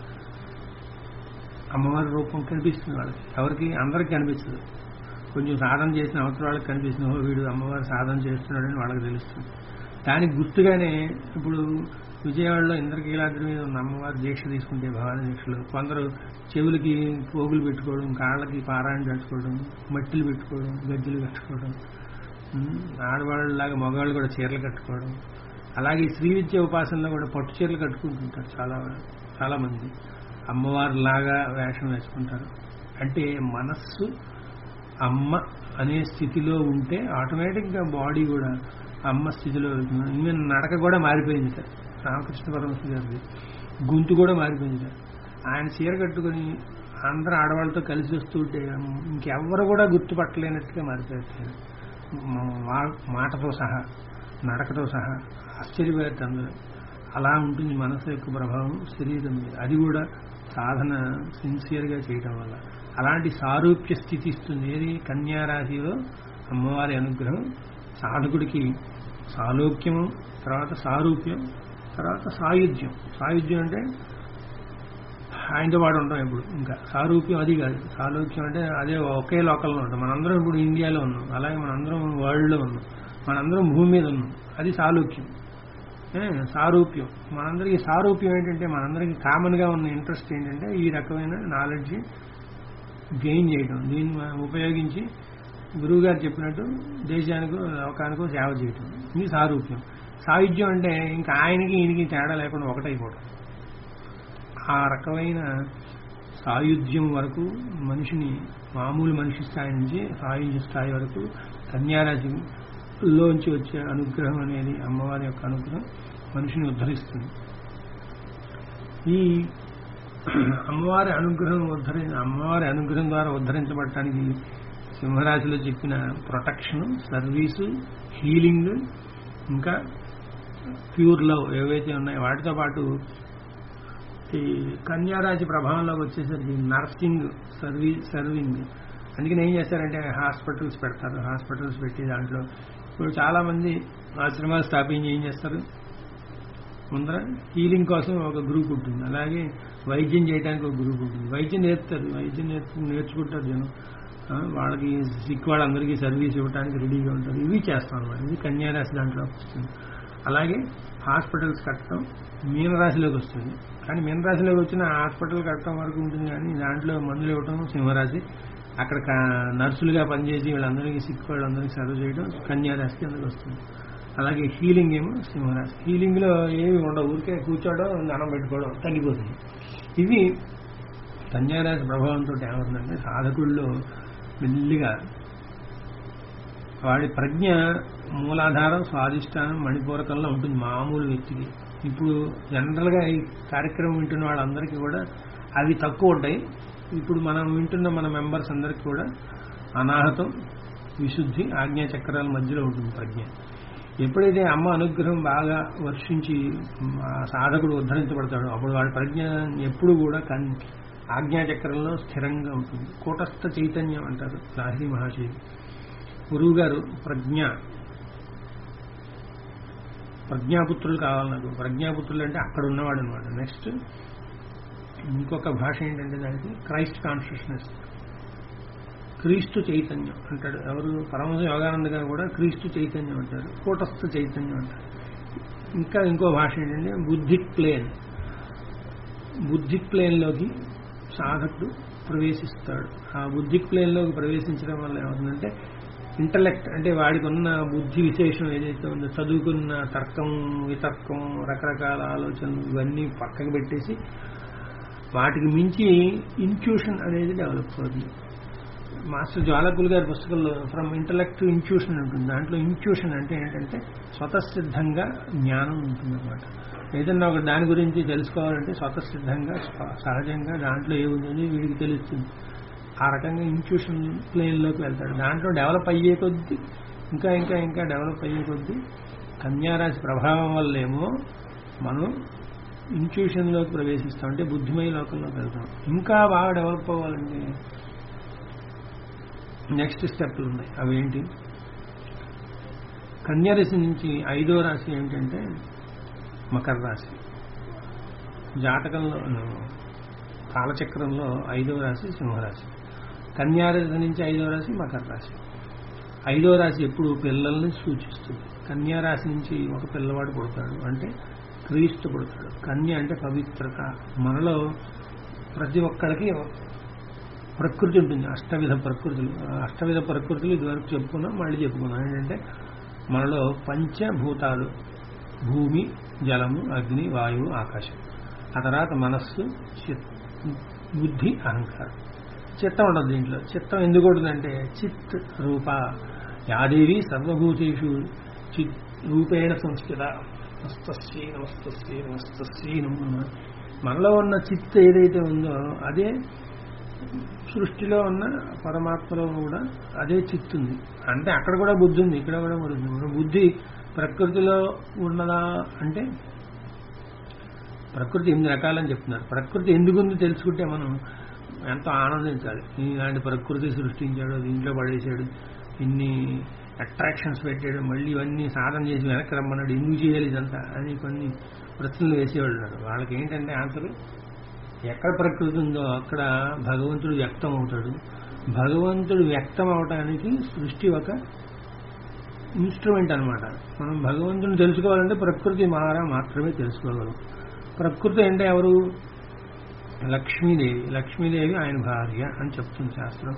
అమ్మవారి రూపం కనిపిస్తుంది వాళ్ళకి ఎవరికి అందరికి కనిపిస్తుంది కొంచెం సాధన చేసిన అవసరం వాళ్ళకి కనిపిస్తుంది ఓ వీడు అమ్మవారు సాధన చేస్తున్నాడని వాళ్ళకి తెలుస్తుంది దానికి గుర్తుగానే ఇప్పుడు విజయవాడలో ఇంద్రకీలాద్రి మీద ఉన్న అమ్మవారి దీక్ష తీసుకుంటే భవానీ దీక్షలు కొందరు చెవులకి పోగులు పెట్టుకోవడం కాళ్ళకి పారాయణ పెట్టుకోవడం మట్టిలు పెట్టుకోవడం గజ్జలు కట్టుకోవడం ఉమ్, ఆడవాళ్ళలాగా మగవాళ్ళు కూడా చీరలు కట్టుకోవడం అలాగే శ్రీ విద్య ఉపాసనలో కూడా పట్టు చీరలు కట్టుకుంటుంటారు చాలా చాలా మంది అమ్మవారిలాగా వేషం వేసుకుంటారు అంటే మనస్సు అమ్మ అనే స్థితిలో ఉంటే ఆటోమేటిక్గా బాడీ కూడా అమ్మ స్థితిలో వెళ్తుంది ఈవెన్ నడక కూడా మారిపోయింది సార్ రామకృష్ణ పరమశ గారిది గొంతు కూడా మారిపోయింది సార్ ఆయన చీర కట్టుకుని అందరు ఆడవాళ్ళతో కలిసి వస్తుంటే ఇంకెవ్వరు కూడా గుర్తుపట్టలేనట్టుగా మారిపోయారు సార్. మా- మాటతో సహా నడకతో సహా ఆశ్చర్యపోయారు అందరూ అలా ఉంటుంది మనసు యొక్క ప్రభావం శరీరం మీద అది కూడా సాధన సిన్సియర్గా చేయటం వల్ల అలాంటి సారూప్య స్థితి ఇస్తుంది ఏది కన్యా రాశిలో అమ్మవారి అనుగ్రహం సాధకుడికి సాలోక్యము తర్వాత సారూప్యం తర్వాత సాయుధ్యం సాయుధ్యం అంటే ఆయనతో పాటు ఉంటాం ఇప్పుడు ఇంకా సారూప్యం అది కాదు సాలోక్యం అంటే అదే ఒకే లోకల్లో ఉంటాం మనందరం ఇప్పుడు ఇండియాలో ఉన్నాం అలాగే మనందరం వరల్డ్లో ఉన్నాం మనందరం భూమి మీద ఉన్నాం అది సాలోక్యం ఏ, సారూప్యం మనందరికీ సారూప్యం ఏంటంటే మనందరికీ కామన్గా ఉన్న ఇంట్రెస్ట్ ఏంటంటే ఈ రకమైన నాలెడ్జ్ గెయిన్ చేయడం దీన్ని మనం ఉపయోగించి గురువు గారు చెప్పినట్టు దేశానికో లోకానికో సేవ చేయటం ఇది సారూప్యం సాయుధ్యం అంటే ఇంకా ఆయనకి ఈయనకి తేడా లేకుండా ఒకటైపోవడం ఆ రకమైన సాయుధ్యం వరకు మనిషిని మామూలు మనిషి స్థాయి నుంచి సాయుధ్య స్థాయి వరకు కన్యారాశిలోంచి వచ్చే అనుగ్రహం అనేది అమ్మవారి యొక్క అనుగ్రహం మనిషిని ఉద్ధరిస్తుంది ఈ అమ్మవారి అనుగ్రహం ఉద్ధరి అమ్మవారి అనుగ్రహం ద్వారా ఉద్ధరించబడటానికి సింహరాశిలో చెప్పిన ప్రొటెక్షన్ సర్వీసు హీలింగ్ ఇంకా ప్యూర్ లవ్ ఏవైతే ఉన్నాయో వాటితో పాటు ఈ కన్యారాశి ప్రభావంలోకి వచ్చేసరికి నర్సింగ్ సర్వీస్ సర్వింగ్ అందుకని ఏం చేస్తారంటే హాస్పిటల్స్ పెడతారు హాస్పిటల్స్ పెట్టి దాంట్లో ఇప్పుడు చాలా మంది ఆశ్రమాలు స్థాపించి ఏం చేస్తారు ముందర హీలింగ్ కోసం ఒక గ్రూప్ ఉంటుంది అలాగే వైద్యం చేయడానికి ఒక గ్రూప్ ఉంటుంది వైద్యం నేర్పుతారు వైద్యం నేర్చు నేర్చుకుంటారు జనం ఆ, వాళ్ళకి సిక్ వాళ్ళందరికీ సర్వీస్ ఇవ్వడానికి రెడీగా ఉంటారు ఇవి చేస్తాం అన్నమాట ఇది కన్యారాశి దాంట్లోకి వస్తుంది అలాగే హాస్పిటల్స్ కట్టడం మీనరాశిలోకి వస్తుంది కానీ మీనరాశిలోకి వచ్చిన హాస్పిటల్ కట్టడం వరకు ఉంటుంది కానీ దాంట్లో మందులు ఇవ్వటం సింహరాశి అక్కడ క- నర్సులుగా పనిచేసి వీళ్ళందరికీ సిక్ వాళ్ళందరికీ సర్వ్ చేయడం కన్యారాశి కిందకి వస్తుంది అలాగే హీలింగ్ ఏమో సింహరాశి హీలింగ్ లో ఏమి ఉండవు ఊరికే కూర్చోవడం దండం పెట్టుకోవడం తగ్గిపోతుంది ఇవి కన్యారాశి ప్రభావంతో ఏమవుతుందంటే సాధకుల్లో మెల్లిగా వాడి ప్రజ్ఞ మూలాధారం స్వాధిష్టానం మణిపూరకంలో ఉంటుంది మామూలు వ్యక్తికి ఇప్పుడు జనరల్గా ఈ కార్యక్రమం వింటున్న వాళ్ళందరికీ కూడా అవి తక్కువ ఉంటాయి ఇప్పుడు మనం వింటున్న మన మెంబర్స్ అందరికీ కూడా అనాహతం విశుద్ధి ఆజ్ఞా చక్రాల మధ్యలో ఉంటుంది ప్రజ్ఞ ఎప్పుడైతే అమ్మ అనుగ్రహం బాగా వర్షించి ఆ సాధకుడు ఉద్ధరించబడతాడో అప్పుడు వాడి ప్రజ్ఞ ఎప్పుడు కూడా కన్ ఆజ్ఞాచక్రంలో స్థిరంగా ఉంటుంది కూటస్థ చైతన్యం అంటారు లాహిరి మహాశయుడు గురువు గారు ప్రజ్ఞ ప్రజ్ఞాపుత్రులు కావాలి నాకు ప్రజ్ఞాపుత్రులు అంటే అక్కడ ఉన్నవాడు అనమాట నెక్స్ట్ ఇంకొక భాష ఏంటంటే దానికి క్రైస్ట్ కాన్షియస్నెస్ క్రీస్తు చైతన్యం అంటాడు ఎవరు పరమహంస యోగానంద గారు కూడా క్రీస్తు చైతన్యం అంటారు కూటస్థ చైతన్యం అంటారు ఇంకా ఇంకో భాష ఏంటంటే బుద్ధిక్ ప్లేన్ బుద్ధిక్ ప్లేన్లోకి సాధకుడు ప్రవేశిస్తాడు ఆ బుద్ధిక్ ప్లేన్లోకి ప్రవేశించడం వల్ల ఏమవుతుందంటే ఇంటలెక్ట్ అంటే వాడికి ఉన్న బుద్ధి విశేషం ఏదైతే ఉందో చదువుకున్న తర్కం వితర్కం రకరకాల ఆలోచనలు ఇవన్నీ పక్కకు పెట్టేసి వాటికి మించి ఇంట్యూషన్ అనేది డెవలప్ అవుతుంది మాస్టర్ జ్వాలకులు గారి పుస్తకంలో ఫ్రమ్ ఇంటలెక్ట్ ఇంట్యూషన్ ఉంటుంది దాంట్లో ఇంట్యూషన్ అంటే ఏంటంటే స్వతసిద్ధంగా జ్ఞానం ఉంటుందన్నమాట ఏదన్నా ఒక దాని గురించి తెలుసుకోవాలంటే స్వతసిద్ధంగా స్వ- సహజంగా దాంట్లో ఏముందని వీడికి తెలుస్తుంది ఆ రకంగా ఇంట్యూషన్ ప్లేన్లోకి వెళ్తాడు దాంట్లో డెవలప్ అయ్యే కొద్దీ ఇంకా ఇంకా ఇంకా డెవలప్ అయ్యే కొద్దీ కన్యారాశి ప్రభావం వల్లేమో మనం ఇంట్యూషన్లోకి ప్రవేశిస్తాం అంటే బుద్ధిమయ లోకంలోకి వెళ్తాం ఇంకా బాగా డెవలప్ అవ్వాలండి నెక్స్ట్ స్టెప్లు ఉన్నాయి అవి ఏంటి కన్యారాశి నుంచి ఐదో రాశి ఏంటంటే మకర రాశి జాతకంలో కాలచక్రంలో ఐదో రాశి సింహరాశి కన్యారాశి నుంచి ఐదో రాశి మకర రాశి ఐదో రాశి ఎప్పుడు పిల్లల్ని సూచిస్తుంది కన్యా రాశి నుంచి ఒక పిల్లవాడు పుడతాడు అంటే క్రీస్తు పుడతాడు కన్య అంటే పవిత్రత మనలో ప్రతి ఒక్కరికి ప్రకృతి ఉంటుంది అష్టవిధ ప్రకృతులు ఆ అష్టవిధ ప్రకృతులు ఇదివరకు చెప్పుకున్నాం మళ్ళీ చెప్పుకున్నాం ఏంటంటే మనలో పంచభూతాలు భూమి జలము అగ్ని వాయువు ఆకాశం ఆ తర్వాత మనస్సు చిత్ బుద్ధి అహంకారం చిత్తం ఉండదు దీంట్లో చిత్తం ఎందుకు ఉంటుందంటే చిత్ రూప యాదేవి సర్వభూతేషు చిత్ రూపేణ సంస్థిత నమస్తశ్రీ నమస్తశ్రీ నమస్తశ్రీ నమో మనలో ఉన్న చిత్ ఏదైతే ఉందో అదే సృష్టిలో ఉన్న పరమాత్మలో కూడా అదే చిత్తు ఉంది అంటే అక్కడ కూడా బుద్ధి ఉంది ఇక్కడ కూడా బుద్ధి ఉంది మన బుద్ధి ప్రకృతిలో ఉన్నదా అంటే ప్రకృతి ఎనిమిది రకాలని చెప్తున్నారు ప్రకృతి ఎందుకు ఉంది తెలుసుకుంటే మనం ఎంతో ఆనందించాలి ఇలాంటి ప్రకృతి సృష్టించాడు దీంట్లో పడేశాడు ఇన్ని అట్రాక్షన్స్ పెట్టాడు మళ్ళీ ఇవన్నీ సాధన చేసి వెనక్కి రమ్మన్నాడు ఎందుకు చేయాలి ఇదంతా అని కొన్ని ప్రశ్నలు వేసేవాళ్ళు ఉన్నారు వాళ్ళకి ఏంటంటే ఆన్సర్ ఎక్కడ ప్రకృతి ఉందో అక్కడ భగవంతుడు వ్యక్తం అవుతాడు భగవంతుడు వ్యక్తం అవటానికి సృష్టి ఒక ఇన్స్ట్రుమెంట్ అన్నమాట మనం భగవంతుని తెలుసుకోవాలంటే ప్రకృతి మారా మాత్రమే తెలుసుకోగలం ప్రకృతి అంటే ఎవరు లక్ష్మీదేవి లక్ష్మీదేవి ఆయన భార్య అని చెప్తుంది శాస్త్రం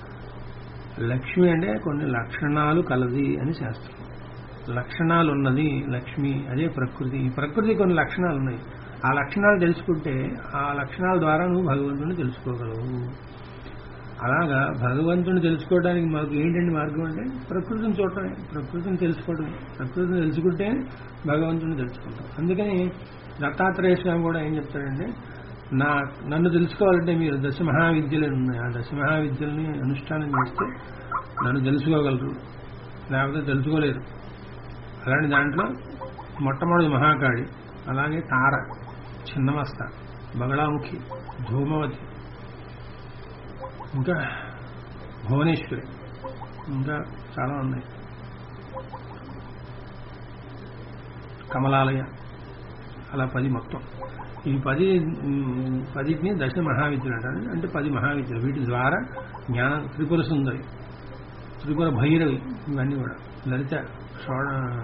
లక్ష్మి అంటే కొన్ని లక్షణాలు కలది అని శాస్త్రం లక్షణాలు ఉన్నది లక్ష్మి అదే ప్రకృతి ఈ ప్రకృతి కొన్ని లక్షణాలు ఉన్నాయి ఆ లక్షణాలు తెలుసుకుంటే ఆ లక్షణాల ద్వారా నువ్వు భగవంతుని తెలుసుకోగలవు అలాగా భగవంతుని తెలుసుకోవడానికి మాకు ఏంటండి మార్గం అంటే ప్రకృతిని చూడటమే ప్రకృతిని తెలుసుకోవడమే ప్రకృతిని తెలుసుకుంటే భగవంతుని తెలుసుకుంటాం అందుకని దత్తాత్రేయ స్వామి కూడా ఏం చెప్తాడంటే నా నన్ను తెలుసుకోవాలంటే మీరు దశ మహావిద్యలు ఉన్నాయి ఆ దశ మహావిద్యల్ని అనుష్ఠానం చేస్తే నన్ను తెలుసుకోగలరు లేకపోతే తెలుసుకోలేరు అలాంటి దాంట్లో మొట్టమొదటి మహాకాళి అలాగే తార చిన్నమస్త బగళాముఖి ధూమవతి ఇంకా భువనేశ్వరి ఇంకా చాలా ఉన్నాయి కమలాలయ అలా పది మొత్తం ఈ పది ఉమ్, పదిటిని దశ మహావిద్యలు అంటారు అంటే పది మహావిద్యలు వీటి ద్వారా జ్ఞానం త్రిపుర సుందరి త్రిపుర భైరవి ఇవన్నీ కూడా లలిత షోడ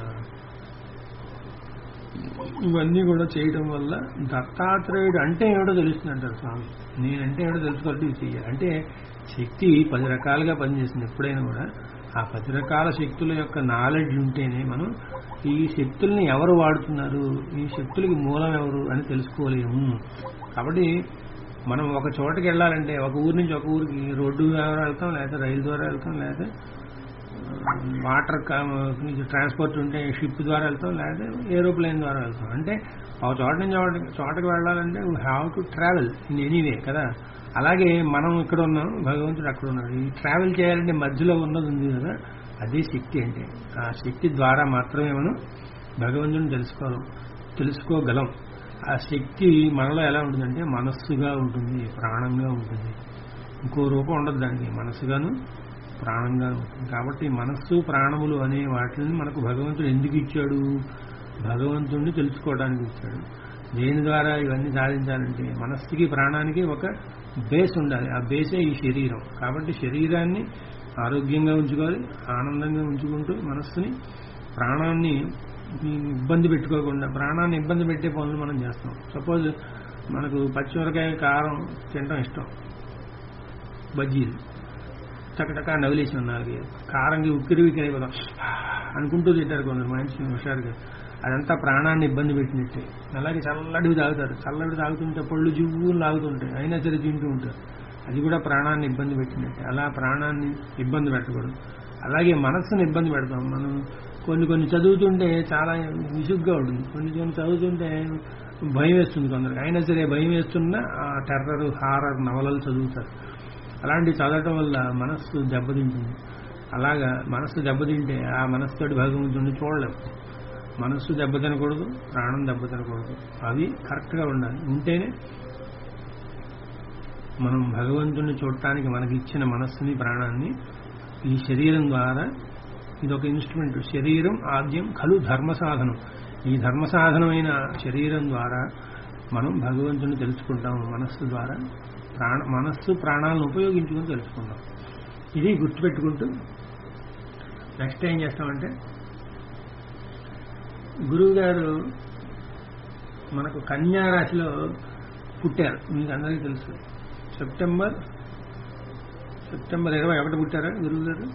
ఇవన్నీ కూడా చేయడం వల్ల దత్తాత్రేయుడు అంటే ఏమిటో తెలుస్తుంది అంటారు స్వామి నేనంటే ఏమిటో తెలుసుకోవాలి ఇవి చెయ్యాలి అంటే శక్తి పది రకాలుగా పనిచేస్తుంది ఎప్పుడైనా కూడా ఆ పది రకాల శక్తుల యొక్క నాలెడ్జ్ ఉంటేనే మనం ఈ శక్తుల్ని ఎవరు వాడుతున్నారు ఈ శక్తులకి మూలం ఎవరు అని తెలుసుకోలేము కాబట్టి మనం ఒక చోటకి వెళ్ళాలంటే ఒక ఊరి నుంచి ఒక ఊరికి రోడ్డు ద్వారా వెళ్తాం లేకపోతే రైలు ద్వారా వెళ్తాం లేకపోతే వాటర్ ట్రాన్స్పోర్ట్ ఉంటే షిప్ ద్వారా వెళ్తాం లేకపోతే ఏరోప్లేన్ ద్వారా వెళ్తాం అంటే ఒక చోట నుంచి చోట చోటకి వెళ్ళాలంటే we have to travel in anyway కదా అలాగే మనం ఇక్కడ ఉన్నాం భగవంతుడు అక్కడ ఉన్నాడు ఈ ట్రావెల్ చేయాలంటే మధ్యలో ఉన్నది ఉంది కదా అదే శక్తి అంటే ఆ శక్తి ద్వారా మాత్రమే మనం భగవంతుని తెలుసుకోగలం తెలుసుకోగలం ఆ శక్తి మనలో ఎలా ఉంటుందంటే మనస్సుగా ఉంటుంది ప్రాణంగా ఉంటుంది ఇంకో రూపం ఉండదు దానికి మనస్సుగాను ప్రాణంగా ఉంటుంది కాబట్టి మనస్సు ప్రాణములు అనే వాటిని మనకు భగవంతుడు ఎందుకు ఇచ్చాడు భగవంతుడిని తెలుసుకోవడానికి ఇచ్చాడు దేని ద్వారా ఇవన్నీ సాధించాలంటే మనస్సుకి ప్రాణానికి ఒక బేస్ ఉండాలి ఆ బేసే ఈ శరీరం కాబట్టి శరీరాన్ని ఆరోగ్యంగా ఉంచుకోవాలి ఆనందంగా ఉంచుకుంటూ మనస్సుని ప్రాణాన్ని ఇబ్బంది పెట్టుకోకుండా ప్రాణాన్ని ఇబ్బంది పెట్టే పనులు మనం చేస్తాం సపోజ్ మనకు పచ్చిమిరకాయ కారం తినడం ఇష్టం బజ్జీలు చక్కటక్క నవిలేసి ఉన్నారు కారంకి ఉక్కిరి విక్కిరి అయిపోతాం అనుకుంటూ తింటారు కొందరు మనిషి హుషారుగా అదంతా ప్రాణాన్ని ఇబ్బంది పెట్టినట్టే అలాగే చల్లడివి తాగుతారు చల్లడి తాగుతుంటే పళ్ళు జివ్వులు లాగుతుంటాయి అయినా సరే తింటూ ఉంటారు అది కూడా ప్రాణాన్ని ఇబ్బంది పెట్టినట్టే అలా ప్రాణాన్ని ఇబ్బంది పెట్టకూడదు అలాగే మనస్సును ఇబ్బంది పెడతాం మనం కొన్ని కొన్ని చదువుతుంటే చాలా విసుగ్గా ఉంటుంది కొన్ని కొన్ని చదువుతుంటే భయం వేస్తుంది కొందరికి అయినా సరే భయం వేస్తున్నా ఆ టెర్రర్ హారర్ నవలలు చదువుతారు అలాంటి చదవటం వల్ల మనస్సు దెబ్బతింటుంది అలాగా మనస్సు దెబ్బతింటే ఆ మనస్సుతోటి భగవంతుడిని చూడలేము మనస్సు దెబ్బతినకూడదు ప్రాణం దెబ్బతినకూడదు అవి కరెక్ట్గా ఉండాలి ఉంటేనే మనం భగవంతుడిని చూడటానికి మనకి ఇచ్చిన మనస్సుని ప్రాణాన్ని ఈ శరీరం ద్వారా ఇది ఒక ఇన్స్ట్రుమెంట్ శరీరం ఆద్యం కలు ధర్మ సాధనం ఈ ధర్మ సాధనమైన శరీరం ద్వారా మనం భగవంతుని తెలుసుకుంటాం మనస్సు ద్వారా ప్రాణ మనస్సు ప్రాణాలను ఉపయోగించుకొని తెలుసుకుంటాం ఇది గుర్తుపెట్టుకుంటూ నెక్స్ట్ ఏం చేస్తామంటే గురువు గారు మనకు కన్యా రాశిలో పుట్టారు మీకు అందరికీ తెలుసు సెప్టెంబర్ సెప్టెంబర్ ఇరవై ఒకటి పుట్టారా గురువు గారు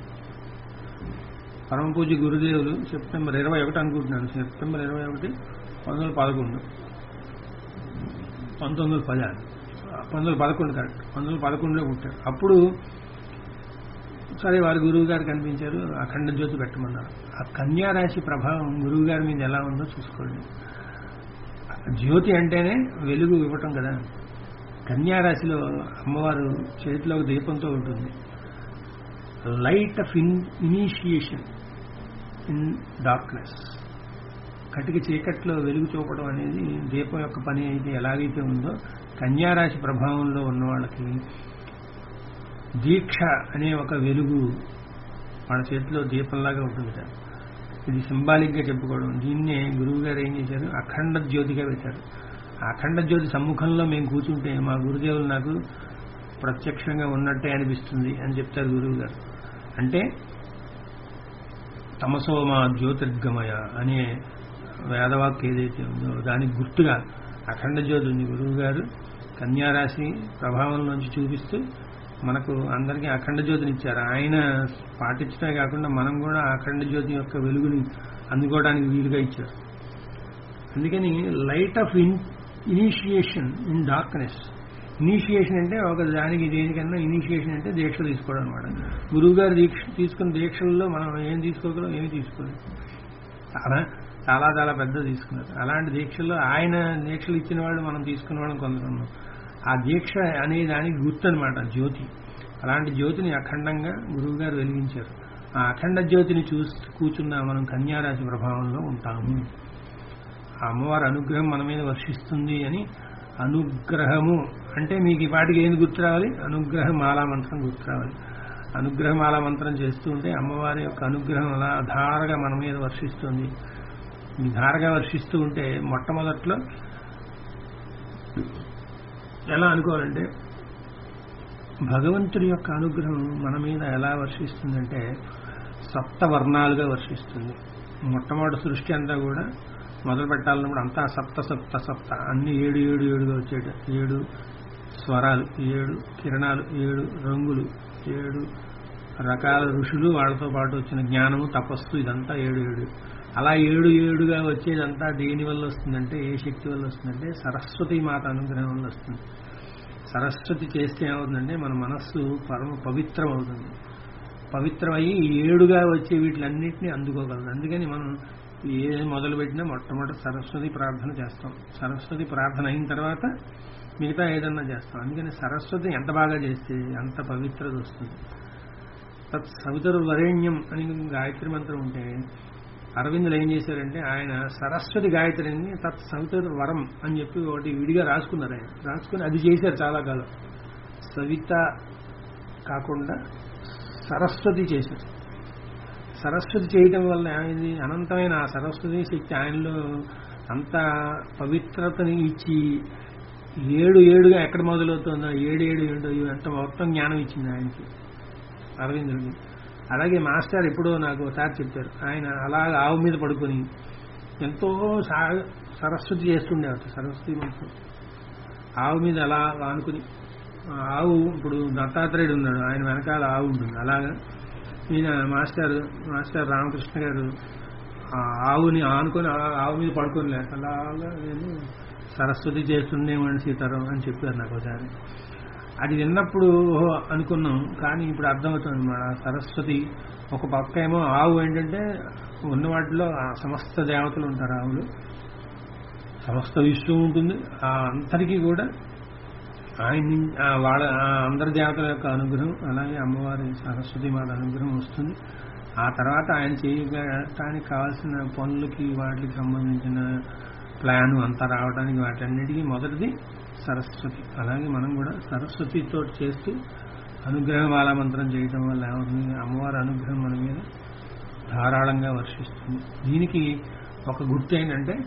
పరమ పూజ గురుదేవులు సెప్టెంబర్ ఇరవై ఒకటి అనుకుంటున్నాను సెప్టెంబర్ ఇరవై ఒకటి పంతొమ్మిది వందల పదకొండు పంతొమ్మిది వందల పది పంతొమ్మిది వందల పదకొండు కరెక్ట్ పంతొమ్మిది వందల పదకొండులో పుట్టారు అప్పుడు సరే వారి గురువు గారు కనిపించారు అఖండ జ్యోతి పెట్టమన్నారు ఆ కన్యా రాశి ప్రభావం గురువు గారి మీద ఎలా ఉందో చూసుకోండి జ్యోతి అంటేనే వెలుగు ఇవ్వటం కదా కన్యా రాశిలో అమ్మవారు చేతిలో ఒక దీపంతో ఉంటుంది light of in initiation in darkness కటిక చీకట్లో వెలుగు చూపడం అనేది దీపం యొక్క పని అయితే ఎలాగైతే ఉందో కన్యారాశి ప్రభావంలో ఉన్న వాళ్ళకి దీక్ష అనే ఒక వెలుగు వాళ్ళ చేతిలో దీపంలాగా ఉంటుంది సార్ ఇది సింబాలిక్గా చెప్పుకోవడం దీన్నే గురువు గారు ఏం చేశారు అఖండ జ్యోతిగా పెట్టారు ఆ అఖండ జ్యోతి సమ్ముఖంలో మేము కూర్చుంటే మా గురుదేవులు నాకు ప్రత్యక్షంగా ఉన్నట్టే అనిపిస్తుంది అని చెప్తారు గురువు గారు అంటే తమసోమ జ్యోతిర్గమయ అనే వేదవాక్ ఏదైతే ఉందో దానికి గుర్తుగా అఖండ జ్యోతి ఉంది గురువు గారు కన్యారాశి ప్రభావంలోంచి చూపిస్తూ మనకు అందరికీ అఖండ జ్యోతిని ఇచ్చారు ఆయన పాటించడమే కాకుండా మనం కూడా అఖండ జ్యోతి యొక్క వెలుగుని అందుకోవడానికి వీలుగా ఇచ్చారు అందుకని light of in initiation in darkness initiation అంటే ఒక దానికి దేనికన్నా ఇనిషియేషన్ అంటే దీక్ష తీసుకోవడం అనమాట గురువు గారు దీక్ష తీసుకున్న దీక్షల్లో మనం ఏం తీసుకోగలం ఏమి తీసుకోలేదు చాలా చాలా చాలా పెద్ద తీసుకున్నారు అలాంటి దీక్షల్లో ఆయన దీక్షలు ఇచ్చిన వాళ్ళు మనం తీసుకున్న వాళ్ళం కొందరు ఆ దీక్ష అనే దానికి గుర్తు అనమాట జ్యోతి అలాంటి జ్యోతిని అఖండంగా గురువు గారు వెలిగించారు ఆ అఖండ జ్యోతిని చూసి కూర్చున్న మనం కన్యారాశి ప్రభావంలో ఉంటాము ఆ అమ్మవారి అనుగ్రహం మన మీద వర్షిస్తుంది అని అనుగ్రహము అంటే మీకు ఈ పాటికి ఏంది గుర్తు రావాలి అనుగ్రహ మాలా మంత్రం గుర్తు రావాలి అనుగ్రహ మాలా మంత్రం చేస్తూ ఉంటే అమ్మవారి యొక్క అనుగ్రహం అలా ధారగా మన మీద వర్షిస్తుంది ఈ ధారగా వర్షిస్తూ ఉంటే మొట్టమొదట్లో ఎలా అనుకోవాలంటే భగవంతుడి యొక్క అనుగ్రహం మన మీద ఎలా వర్షిస్తుందంటే సప్త వర్ణాలుగా వర్షిస్తుంది మొట్టమొదటి సృష్టి అంతా కూడా మొదలు పెట్టాలన్నప్పుడు అంతా సప్త సప్త సప్త అన్ని ఏడు ఏడు ఏడుగా వచ్చేట ఏడు స్వరాలు ఏడు కిరణాలు ఏడు రంగులు ఏడు రకాల ఋషులు వాళ్ళతో పాటు వచ్చిన జ్ఞానము తపస్సు ఇదంతా ఏడు ఏడు అలా ఏడు ఏడుగా వచ్చేదంతా దేని వల్ల వస్తుందంటే ఏ శక్తి వల్ల వస్తుందంటే సరస్వతి మాత అనుగ్రహం వల్ల వస్తుంది సరస్వతి చేస్తే ఏమవుతుందంటే మన మనస్సు పరమ పవిత్రం అవుతుంది పవిత్రమయ్యి ఏడుగా వచ్చే వీటిలన్నింటినీ అందుకోగలదు అందుకని మనం ఏ మొదలుపెట్టినా మొట్టమొదటి సరస్వతి ప్రార్థన చేస్తాం సరస్వతి ప్రార్థన అయిన తర్వాత మిగతా ఏదన్నా చేస్తాం అందుకని సరస్వతి ఎంత బాగా చేస్తే అంత పవిత్రత వస్తుంది తత్ సవితరువరేణ్యం అని గాయత్రి మంత్రం ఉంటే అరవిందులు ఏం చేశారంటే ఆయన సరస్వతి గాయత్రిని తత్ సవితరు వరం అని చెప్పి ఒకటి విడిగా రాసుకున్నారు ఆయన రాసుకుని అది చేశారు చాలా కాలం సవిత కాకుండా సరస్వతి చేశారు సరస్వతి చేయటం వల్ల ఏమైంది అనంతమైన ఆ సరస్వతి శక్తి ఆయనలో అంత పవిత్రతని ఇచ్చి ఏడు ఏడుగా ఎక్కడ మొదలవుతుందో ఏడు ఏడు ఏడు అంత మొత్తం జ్ఞానం ఇచ్చింది ఆయనకి అరవిందుడికి అలాగే మాస్టర్ ఎప్పుడో నాకు ఒకసారి చెప్పారు ఆయన అలాగ ఆవు మీద పడుకొని ఎంతో సా- సరస్వతి చేస్తుండేవారు సరస్వతి మంత్రం ఆవు మీద అలా ఆనుకుని ఆ ఆవు ఇప్పుడు దత్తాత్రేయుడు ఉన్నాడు ఆయన వెనకాల ఆవు ఉంటుంది అలాగా ఈయన మాస్టర్ మాస్టర్ రామకృష్ణ గారు ఆ ఆవుని ఆనుకొని అలా ఆవు మీద పడుకొని లేక అలాగా నేను సరస్వతి చేస్తుండేమని సీతారాం అని చెప్పారు నాకు ఒకసారి అది విన్నప్పుడు ఓహో అనుకున్నాం కానీ ఇప్పుడు అర్థమవుతుంది అన్నమాట ఆ సరస్వతి ఒక పక్క ఏమో ఆవు ఏంటంటే ఉన్న వాటిలో ఆ సమస్త దేవతలు ఉంటారు ఆవులు సమస్త విశ్వం ఉంటుంది ఆ అంతరికి కూడా ఆయన నుంచి- ఆ వాళ్ళ ఆ అందరి దేవతల యొక్క అనుగ్రహం అలాగే అమ్మవారి సరస్వతి మాత అనుగ్రహం వస్తుంది ఆ తర్వాత ఆయన చేయడానికి కావాల్సిన పనులకి వాటికి సంబంధించిన ప్లాన్ అంతా రావడానికి వాటన్నిటికీ మొదటిది సరస్వతి అలాగే మనం కూడా సరస్వతితో చేస్తూ అనుగ్రహం వాళ్ళ మంత్రం చేయటం వల్ల ఏమవుతుంది అమ్మవారి అనుగ్రహం మన మీద ధారాళంగా వర్షిస్తుంది దీనికి ఒక గుర్తు ఏంటంటే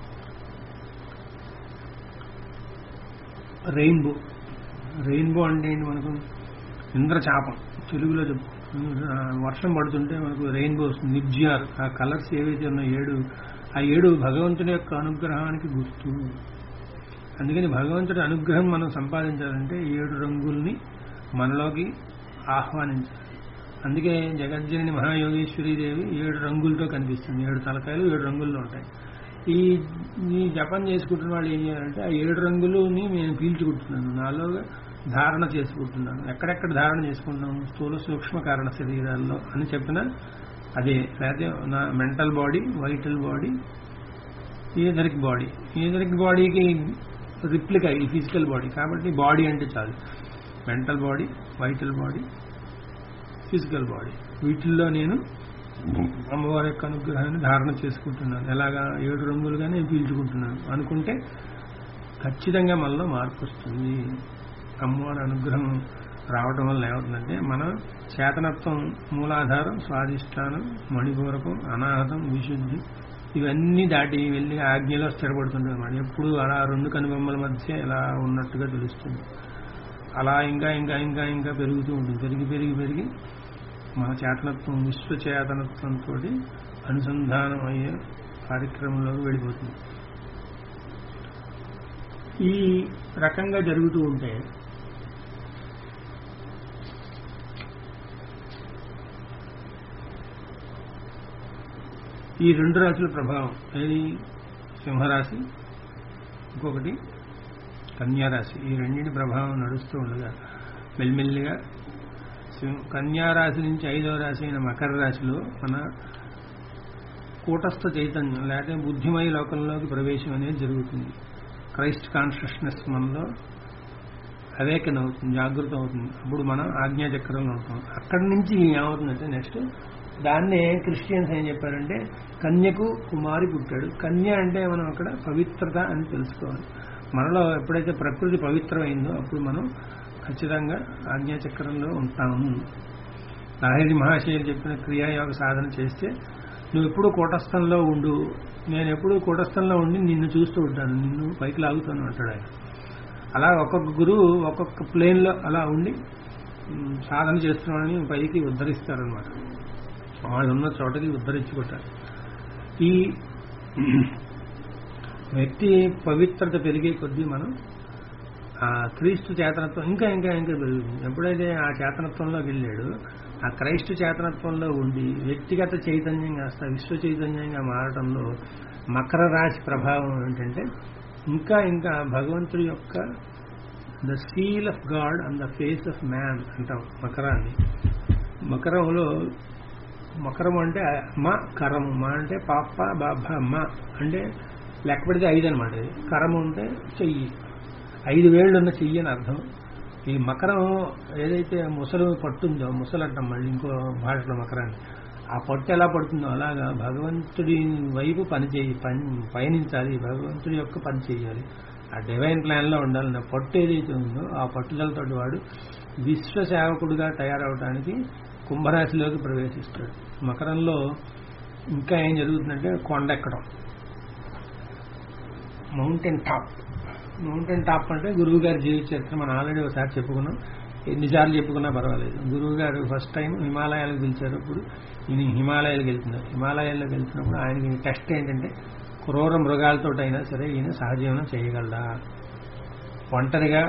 రెయిన్బో రెయిన్బో అంటే ఏంటి మనకు ఇంద్రచాపం తెలుగులో చెప్పు ఆ, వర్షం పడుతుంటే మనకు రెయిన్బో వస్తుంది నిబ్జియార్ ఆ కలర్స్ ఏవైతే ఉన్నాయో ఏడు ఆ ఏడు భగవంతుడి యొక్క అనుగ్రహానికి గుర్తు అందుకని భగవంతుడి అనుగ్రహం మనం సంపాదించాలంటే ఏడు రంగుల్ని మనలోకి ఆహ్వానించాలి అందుకే జగజ్జనని మహాయోగేశ్వరి దేవి ఏడు రంగులతో కనిపిస్తుంది ఏడు తలకాయలు ఏడు రంగుల్లో ఉంటాయి ఈ ఈ జపం చేసుకుంటున్న వాళ్ళు ఏం చేయాలంటే ఆ ఏడు రంగులుని నేను పీల్చుకుంటున్నాను నాలో ధారణ చేసుకుంటున్నాను ఎక్కడెక్కడ ధారణ చేసుకుంటున్నాను స్థూల సూక్ష్మ కారణ శరీరాల్లో అని చెప్పిన అదే లేకపోతే నా mental body vital body etheric body ఏదరిక్ బాడీకి రిప్లికా ఈ ఫిజికల్ బాడీ కాబట్టి బాడీ అంటే చాలు mental body vital body physical body వీటిల్లో నేను అమ్మవారి యొక్క అనుగ్రహాన్ని ధారణ చేసుకుంటున్నాను ఎలాగా ఏడు రంగులుగా నేను పీల్చుకుంటున్నాను అనుకుంటే ఖచ్చితంగా మనలో మార్పు వస్తుంది అమ్మవారి అనుగ్రహం రావడం వల్ల ఏమవుతుందంటే మన చేతనత్వం మూలాధారం స్వాధిష్టానం మణిపూరకం అనాహతం విశుద్ధి ఇవన్నీ దాటి వెళ్ళి ఆజ్ఞలో స్థిరపడుతుంటుంది అన్నమాట ఎప్పుడు అలా రెండు కనుబొమ్మల మధ్య ఇలా ఉన్నట్టుగా తెలుస్తుంది అలా ఇంకా ఇంకా ఇంకా ఇంకా పెరుగుతూ ఉంటుంది పెరిగి పెరిగి పెరిగి మన చేతనత్వం విశ్వ చేతనత్వంతో అనుసంధానం అయ్యే కార్యక్రమంలోకి వెళ్ళిపోతుంది ఈ రకంగా జరుగుతూ ఉంటే ఈ రెండు రాశుల ప్రభావం ఏది సింహరాశి ఇంకొకటి కన్యారాశి ఈ రెండింటి ప్రభావం నడుస్తూ ఉండగా మెల్లిమెల్లిగా సింహ- కన్యారాశి నుంచి ఐదవ రాశి అయిన మకర రాశిలో మన కూటస్థ చైతన్యం లేకపోతే బుద్ధిమయ లోకంలోకి ప్రవేశం అనేది జరుగుతుంది క్రైస్ట్ కాన్షియస్నెస్ మనలో అవేకన్ అవుతుంది జాగృతం అవుతుంది అప్పుడు మనం ఆజ్ఞా చక్రంలో ఉంటాం అక్కడి నుంచి ఏమవుతుందంటే నెక్స్ట్ దాన్నే క్రిస్టియన్స్ ఏం చెప్పారంటే కన్యకు కుమారి పుట్టాడు కన్య అంటే మనం అక్కడ పవిత్రత అని తెలుసుకోవాలి మనలో ఎప్పుడైతే ప్రకృతి పవిత్రమైందో అప్పుడు మనం ఖచ్చితంగా ఆజ్ఞా చక్రంలో ఉంటాము లాహిరి మహాశయులు చెప్పిన క్రియాయోగ సాధన చేస్తే నువ్వు ఎప్పుడు కూటస్థంలో ఉండు నేను ఎప్పుడు కూటస్థంలో ఉండి నిన్ను చూస్తూ ఉంటాను నిన్ను పైకి లాగుతాను అంటాడు ఆయన అలా ఒక్కొక్క గురువు ఒక్కొక్క ప్లేన్లో అలా ఉండి ఉమ్, సాధన చేస్తున్నాడని పైకి ఉద్ధరిస్తారనమాట వాళ్ళు ఉన్న చోటకి ఉద్ధరించుకుంటారు ఈ వ్యక్తి పవిత్రత పెరిగే కొద్దీ మనం ఆ క్రీస్తు చేతనత్వం ఇంకా ఇంకా ఇంకా పెరుగుతుంది ఎప్పుడైతే ఆ చేతనత్వంలోకి వెళ్ళాడు ఆ క్రైస్తు చేతనత్వంలో ఉండి వ్యక్తిగత చైతన్యం కాస్త విశ్వ చైతన్యంగా మారటంలో మకర రాశి ప్రభావం ఏంటంటే ఇంకా ఇంకా భగవంతుడి యొక్క the seal of God and the face of man అంటాం మకరాన్ని మకరంలో మకరం అంటే మ కరము మా అంటే పాప బాబ మ అంటే లెక్క పెడితే ఐదు అనమాట ఇది కరము అంటే చెయ్యి ఐదు వేళ్ళు ఉన్న చెయ్యి అని అర్థం ఈ మకరం ఏదైతే ముసలు పట్టుందో ముసలు అంటాం మళ్ళీ ఇంకో భాషలో మకరాన్ని ఆ పట్టు ఎలా పడుతుందో అలాగా భగవంతుడి వైపు పని చేయి పని పయనించాలి భగవంతుడి యొక్క పని చేయాలి ఆ డివైన్ ప్లాన్లో ఉండాలి నా పట్టు ఏదైతే ఉందో ఆ పట్టుదలతోటి వాడు విశ్వ సేవకుడిగా తయారవడానికి కుంభరాశిలోకి ప్రవేశిస్తాడు మకరంలో ఇంకా ఏం జరుగుతుందంటే కొండెక్కడం మౌంటైన్ టాప్ మౌంటైన్ టాప్ అంటే గురువు గారి జీవిత చరిత్ర మనం ఆల్రెడీ ఒకసారి చెప్పుకున్నాం ఎన్నిసార్లు చెప్పుకున్నా పర్వాలేదు గురువు గారు ఫస్ట్ టైం హిమాలయాలకు పిలిచారు ఇప్పుడు ఈయన హిమాలయాలకు వెళ్తున్నారు హిమాలయాలకు వెళ్తున్నప్పుడు ఆయనకి టెస్ట్ ఏంటంటే క్రూర మృగాలతో అయినా సరే ఈయన సహజీవనం చేయగలరా ఒంటరిగా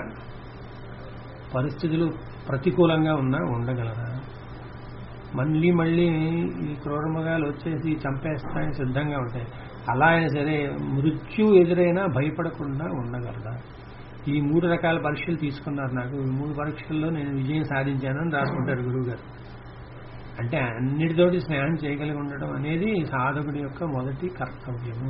పరిస్థితులు ప్రతికూలంగా ఉన్నా ఉండగలరా మళ్ళీ మళ్ళీ ఈ క్రూర మృగాలు వచ్చేసి చంపేస్తాయని సిద్ధంగా ఉంటాయి అలా అయినా సరే మృత్యు ఎదురైనా భయపడకుండా ఉండగలరా ఈ మూడు రకాల పరీక్షలు తీసుకున్నారు నాకు ఈ మూడు పరీక్షల్లో నేను విజయం సాధించానని రాసుకుంటారు గురువు గారు అంటే అన్నిటితోటి స్నేహం చేయగలిగి ఉండడం అనేది సాధకుడి యొక్క మొదటి కర్తవ్యము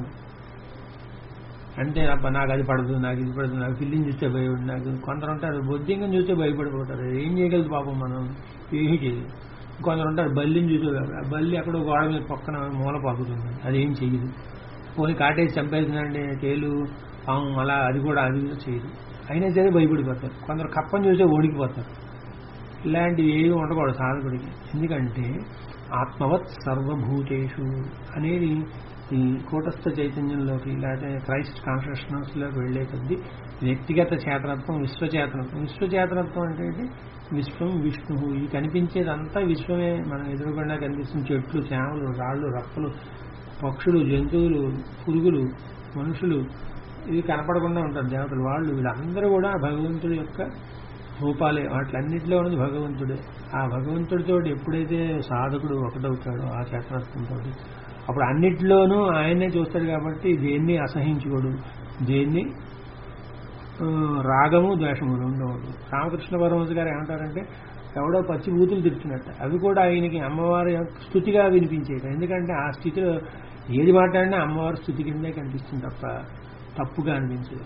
అంటే అబ్బా నాకు అది పడదు నాకు ఇది పడదు నాకు పిల్లిని చూస్తే భయపడి నాకు కొందరు ఉంటారు బొద్దింగం చూస్తే భయపడిపోతారు ఏం చేయగలదు పాపం మనం ఏమీ చేయదు కొందరు ఉంటారు బల్లిని చూసే భయపడి. ఆ బల్లి అక్కడ గోడ మీద పక్కన మూల పాకుతుంది అది ఏం చేయదు పోనీ కాటేసి చంపేసిందండి తేలు పాము అలా అది కూడా అది కూడా చేయదు అయినా సరే భయపడిపోతారు కొందరు కప్పని చూస్తే ఓడికిపోతారు ఇలాంటివి ఏవి ఉండకూడదు సాధకుడికి ఎందుకంటే ఆత్మవత్ సర్వభూతేషు అనేది ఈ కూటస్థ చైతన్యంలోకి లేకపోతే క్రైస్ట్ కాన్షియస్నెస్లోకి వెళ్లే కొద్దీ వ్యక్తిగత చేతనత్వం విశ్వచేతనత్వం విశ్వచేతనత్వం అంటే ఏంటి? విశ్వం విష్ణువు ఈ కనిపించేదంతా విశ్వమే మనం ఎదురుకుండా కనిపిస్తున్న చెట్లు చేమలు రాళ్ళు రప్పలు పక్షులు జంతువులు పురుగులు మనుషులు ఇవి కనపడకుండా ఉంటారు దేవతలు వాళ్ళు వీళ్ళందరూ కూడా భగవంతుడి యొక్క రూపాలే వాటిలన్నింటిలో ఉన్నది భగవంతుడే ఆ భగవంతుడితో ఎప్పుడైతే సాధకుడు ఒకటవుతాడో ఆ చేతనత్వంతో అప్పుడు అన్నిటిలోనూ ఆయనే చూస్తాడు కాబట్టి దేన్ని అసహించుకోడు దేన్ని ఆ, రాగము ద్వేషము ఉండవద్దు రామకృష్ణ పరమహంస గారు ఏమంటారంటే ఎవడో పచ్చి బూతులు తిడుతున్నట్ట అవి కూడా ఆయనకి అమ్మవారి యొక్క స్థుతిగా వినిపించేట ఎందుకంటే ఆ స్థితిలో ఏది మాట్లాడినా అమ్మవారి స్థుతి కిందే కనిపిస్తుంది తప్ప తప్పుగా అనిపించదు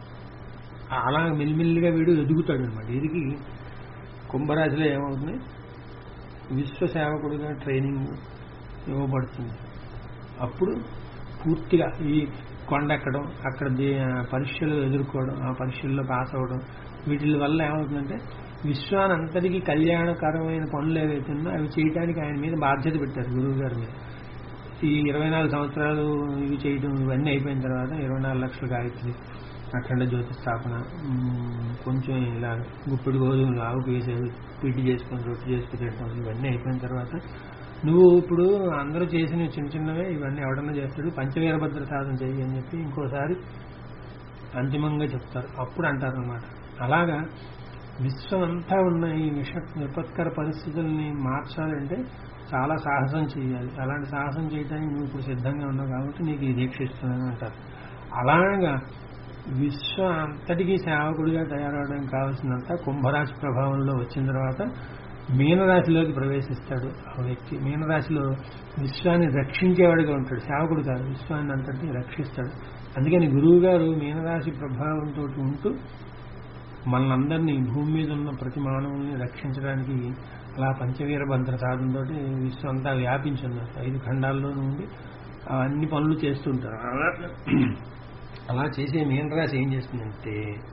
అలా మెల్లిమెల్లిగా వీడు ఎదుగుతాడు అనమాట ఎదిగి కుంభరాశిలో ఏమవుతుంది విశ్వ సేవకుడిగా ట్రైనింగ్ ఇవ్వబడుతుంది అప్పుడు పూర్తిగా ఈ కొండెక్కడం అక్కడ దే- పరీక్షలు ఎదుర్కోవడం ఆ పరీక్షల్లో పాస్ అవ్వడం వీటి వల్ల ఏమవుతుందంటే విశ్వానంతటికీ కళ్యాణకరమైన పనులు ఏవైతే ఉన్నా అవి చేయడానికి ఆయన మీద బాధ్యత పెట్టారు గురువు గారి మీద ఈ ఇరవై నాలుగు సంవత్సరాలు ఇవి చేయడం ఇవన్నీ అయిపోయిన తర్వాత ఇరవై నాలుగు లక్షల గాయత్రి అఖండ జ్యోతి స్థాపన ఉమ్, కొంచెం ఇలా గుప్పిడి గోధుమలు ఆవుకు వేసేవి పిండి చేసుకొని రొట్టె చేసుకుని తినడం ఇవన్నీ అయిపోయిన తర్వాత నువ్వు ఇప్పుడు అందరూ చేసిన చిన్న చిన్నవే ఇవన్నీ ఎవడన్నా చేస్తాడు పంచవీరభద్ర సాధన చెయ్యి అని చెప్పి ఇంకోసారి అంతిమంగా చెప్తారు అప్పుడు అంటారు అనమాట అలాగా విశ్వం అంతా ఉన్న ఈ విష విపత్కర పరిస్థితుల్ని మార్చాలంటే చాలా సాహసం చేయాలి అలాంటి సాహసం చేయడానికి నువ్వు ఇప్పుడు సిద్ధంగా ఉన్నావు కాబట్టి నీకు ఈ దీక్ష ఇస్తున్నాను అంటారు అలాగా విశ్వం అంతటికీ సేవకుడిగా తయారవడానికి కావాల్సినంత కుంభరాశి ప్రభావంలో వచ్చిన తర్వాత మీనరాశిలోకి ప్రవేశిస్తాడు ఆ వ్యక్తి మీనరాశిలో విశ్వాన్ని రక్షించేవాడిగా ఉంటాడు సేవకుడు కాదు విశ్వాన్ని అంతటిని రక్షిస్తాడు అందుకని గురువు గారు మీనరాశి ప్రభావంతో ఉంటూ మనందరినీ భూమి మీద ఉన్న ప్రతి మానవుల్ని రక్షించడానికి అలా పంచవీర భద్ర సాధనతో విశ్వం అంతా వ్యాపించున్నారు ఐదు ఖండాల్లో నుండి ఆ అన్ని పనులు చేస్తుంటారు అలా అలా చేసే మీనరాశి ఏం చేస్తుందంటే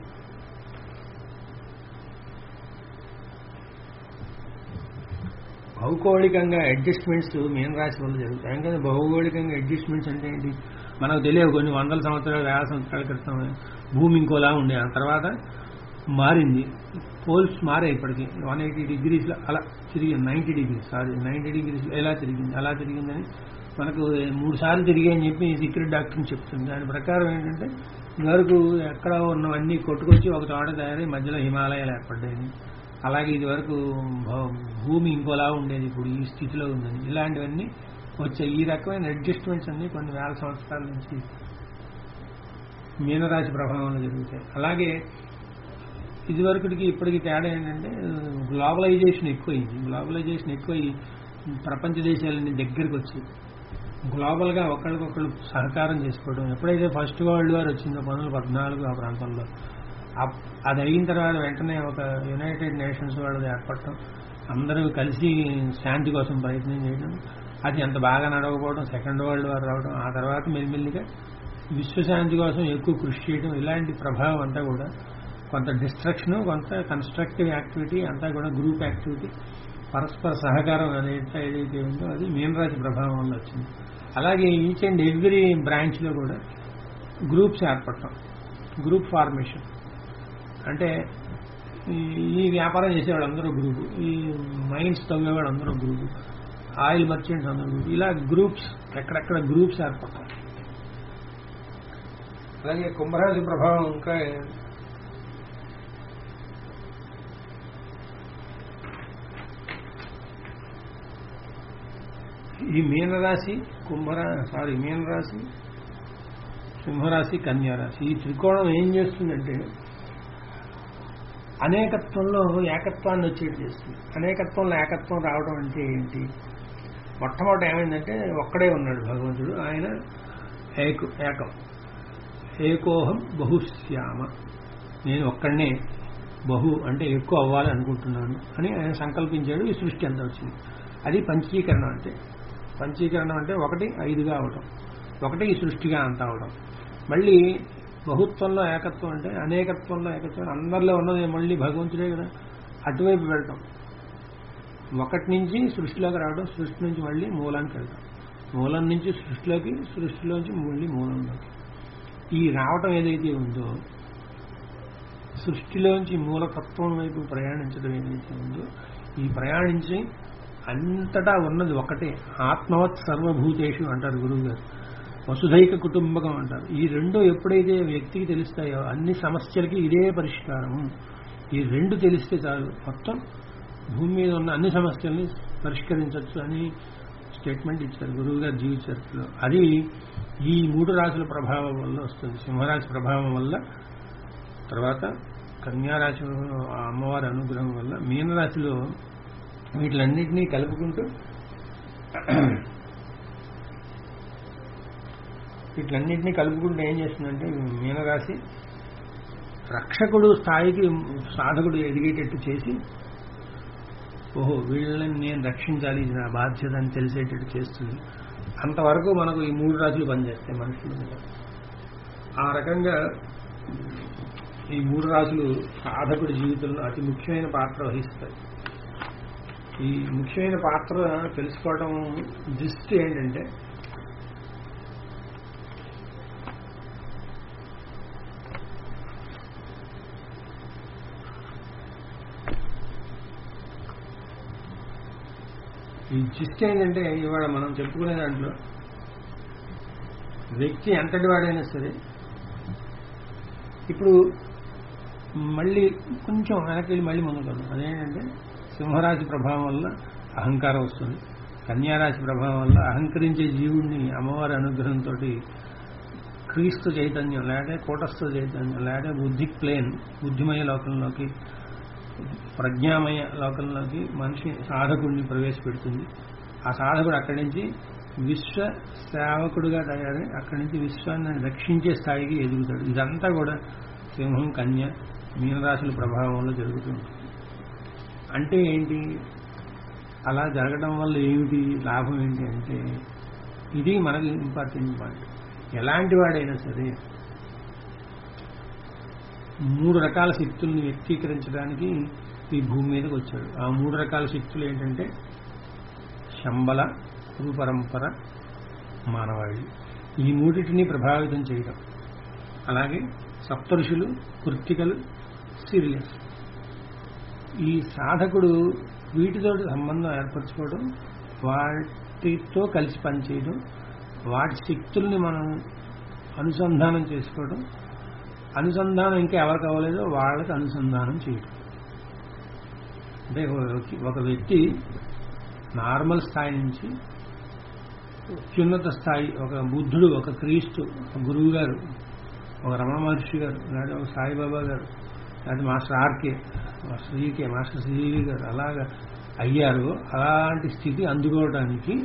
భౌగోళికంగా అడ్జస్ట్మెంట్స్ మీనరాశి వల్ల జరుగుతాయి ఎందుకంటే భౌగోళికంగా అడ్జస్ట్మెంట్స్ అంటే ఏంటి మనకు తెలియవు కొన్ని వందల సంవత్సరాలు వేల సంవత్సరాల క్రితం భూమి ఇంకోలా ఉండే ఆ తర్వాత మారింది పోల్స్ మారాయి ఇప్పటికి వన్ ఎయిటీ డిగ్రీస్లో అలా తిరిగి నైంటీ డిగ్రీస్ సారీ నైంటీ డిగ్రీస్లో ఎలా తిరిగింది అలా తిరిగిందని మనకు మూడు సార్లు తిరిగాయని చెప్పి సీక్రెట్ డాక్టర్ చెప్తుంది దాని ప్రకారం ఏంటంటే ఇదివరకు ఎక్కడ ఉన్నవన్నీ కొట్టుకొచ్చి ఒక చోట తయారై మధ్యలో హిమాలయాలు ఏర్పడ్డాయి అలాగే ఇది వరకు భూమి ఇంకోలా ఉండేది ఇప్పుడు ఈ స్థితిలో ఉందని ఇలాంటివన్నీ వచ్చాయి ఈ రకమైన అడ్జస్ట్మెంట్స్ అన్ని కొన్ని వేల సంవత్సరాల నుంచి మీనరాశి ప్రభావంలో జరుగుతాయి అలాగే ఇదివరకుడికి ఇప్పటికి తేడా ఏంటంటే గ్లోబలైజేషన్ ఎక్కువైంది గ్లోబలైజేషన్ ఎక్కువై ప్రపంచ దేశాలన్నీ దగ్గరికి వచ్చి గ్లోబల్గా ఒకరికొకరు సహకారం చేసుకోవడం ఎప్పుడైతే ఫస్ట్ వరల్డ్ వార్ వచ్చిందో పంతొమ్మిది పద్నాలుగు ఆ ప్రాంతంలో అప్- అది అయిన తర్వాత వెంటనే ఒక యునైటెడ్ నేషన్స్ వాళ్ళది ఏర్పడటం అందరూ కలిసి శాంతి కోసం ప్రయత్నం చేయడం అది అంత బాగా నడవకపోవడం సెకండ్ వరల్డ్ వార్ రావడం ఆ తర్వాత మెల్లిమెల్లిగా విశ్వశాంతి కోసం ఎక్కువ కృషి చేయడం ఇలాంటి ప్రభావం అంతా కూడా కొంత డిస్ట్రక్షన్ కొంత కన్స్ట్రక్టివ్ యాక్టివిటీ అంతా కూడా గ్రూప్ యాక్టివిటీ పరస్పర సహకారం అనేది ఏదైతే ఉందో అది మీనరాశి ప్రభావం వల్ల వచ్చింది అలాగే ఈచ్ అండ్ ఎవ్రీ బ్రాంచ్లో కూడా గ్రూప్స్ ఏర్పడటం గ్రూప్ ఫార్మేషన్ అంటే ఈ- ఈ వ్యాపారం చేసేవాడు అందరూ గ్రూపు ఈ మైన్స్ తవ్వేవాడు అందరూ గ్రూపు ఆయిల్ మర్చెంట్స్ అందరూ గ్రూప్ ఇలా గ్రూప్స్ ఎక్కడెక్కడ గ్రూప్స్ ఏర్పడతాయి అలాగే కుంభరాశి ప్రభావం ఇంకా ఈ మీనరాశి కుంభరా సారీ మీనరాశి సింహరాశి కన్యారాశి ఈ త్రికోణం ఏం చేస్తుందంటే అనేకత్వంలో ఏకత్వాన్ని వచ్చేది చేస్తుంది అనేకత్వంలో ఏకత్వం రావడం అంటే ఏంటి మొట్టమొదటి ఏమైందంటే ఒక్కడే ఉన్నాడు భగవంతుడు ఆయన ఏకు ఏకం ఏకోహం బహుశ్యామ నేను ఒక్కడనే బహు అంటే ఎక్కువ అవ్వాలి అనుకుంటున్నాను అని ఆయన సంకల్పించాడు ఈ సృష్టి అంతా వచ్చింది అది పంచీకరణం అంటే పంచీకరణం అంటే ఒకటి ఐదుగా అవడం ఒకటి ఈ సృష్టిగా అంతా అవడం మళ్ళీ బహుత్వంలో ఏకత్వం అంటే అనేకత్వంలో ఏకత్వం అందరిలో ఉన్నది మళ్ళీ భగవంతుడే కదా అటువైపు వెళ్ళటం ఒకటి నుంచి సృష్టిలోకి రావడం సృష్టి నుంచి మళ్ళీ మూలానికి వెళ్తాం మూలం నుంచి సృష్టిలోకి సృష్టిలోంచి మళ్ళీ మూలంలోకి ఈ రావటం ఏదైతే ఉందో సృష్టిలోంచి మూలతత్వం వైపు ప్రయాణించడం ఏదైతే ఉందో ఈ ప్రయాణించి అంతటా ఉన్నది ఒకటే ఆత్మవత్ సర్వభూతేషు అంటారు గురువు గారు వసుధైక కుటుంబకం అంటారు ఈ రెండు ఎప్పుడైతే వ్యక్తికి తెలుస్తాయో అన్ని సమస్యలకి ఇదే పరిష్కారం ఈ రెండు తెలిస్తే చాలు మొత్తం భూమి మీద ఉన్న అన్ని సమస్యల్ని పరిష్కరించవచ్చు అని స్టేట్మెంట్ ఇచ్చారు గురువు గారు జీవిత చరిత్రలో అది ఈ మూడు రాశుల ప్రభావం వల్ల వస్తుంది సింహరాశి ప్రభావం వల్ల తర్వాత కన్యారాశి ఆ అమ్మవారి అనుగ్రహం వల్ల మీనరాశిలో వీటిలన్నింటినీ కలుపుకుంటూ వీటిలన్నింటినీ కలుపుకుంటూ ఏం చేస్తుందంటే మీనరాశి రక్షకుడు స్థాయికి సాధకుడు ఎదిగేటట్టు చేసి ఓహో వీళ్ళని నేను రక్షించాలి ఇది నా బాధ్యత అని తెలిసేటట్టు చేస్తుంది అంతవరకు మనకు ఈ మూడు రాజులు పనిచేస్తాయి మనుషుల మీద ఆ రకంగా ఈ మూడు రాజులు సాధకుడి జీవితంలో అతి ముఖ్యమైన పాత్ర వహిస్తాయి ఈ ముఖ్యమైన పాత్ర తెలుసుకోవడం జిస్ట్ ఏంటంటే ఈ జిస్ట్ ఏంటంటే ఇవాళ మనం చెప్పుకునే దాంట్లో వ్యక్తి ఎంతటి వాడైనా సరే ఇప్పుడు మళ్ళీ కొంచెం వెనక్కి వెళ్ళి మళ్ళీ ముందుకు వద్దాం అదేంటంటే సింహరాశి ప్రభావం వల్ల అహంకారం వస్తుంది కన్యారాశి ప్రభావం వల్ల అహంకరించే జీవుడిని అమ్మవారి అనుగ్రహంతో క్రీస్తు చైతన్యం లేకపోతే కూటస్థ చైతన్యం లేకపోతే బుద్ధి ప్లేన్ బుద్ధిమయ లోకంలోకి ప్రజ్ఞామయ లోకంలోకి మనిషి సాధకుడిని ప్రవేశపెడుతుంది ఆ సాధకుడు అక్కడి నుంచి విశ్వ సేవకుడుగా తయారై అక్కడి నుంచి విశ్వాన్ని రక్షించే స్థాయికి ఎదుగుతాడు ఇదంతా కూడా సింహం కన్య మీనరాశుల ప్రభావంలో జరుగుతుంది అంటే ఏంటి అలా జరగడం వల్ల ఏమిటి లాభం ఏంటి అంటే ఇది మనకి ఇంపార్టెంట్ పాయింట్ ఎలాంటి వాడైనా సరే మూడు రకాల శక్తుల్ని వ్యక్తీకరించడానికి ఈ భూమి మీదకి వచ్చాడు ఆ మూడు రకాల శక్తులు ఏంటంటే శంబల రూపరంపర మానవాళి ఈ మూడిటిని ప్రభావితం చేయడం అలాగే సప్తఋషులు కృత్తికలు సీరియస్ ఈ సాధకుడు వీటితో సంబంధం ఏర్పరచుకోవడం వాటితో కలిసి పనిచేయడం వాటి శక్తుల్ని మనం అనుసంధానం చేసుకోవడం అనుసంధానం ఇంకా ఎవరికి అవ్వలేదో వాళ్ళకి అనుసంధానం చేయడం అంటే ఒక- ఒక వ్యక్తి నార్మల్ స్థాయి నుంచి అత్యున్నత స్థాయి ఒక బుద్ధుడు ఒక క్రీస్తు ఒక గురువు గారు ఒక రమణ మహర్షి గారు లేదా ఒక సాయిబాబా గారు లేదా master RK master EK master CV గారు అలాగా అయ్యారు అలాంటి స్థితి అందుకోవడానికి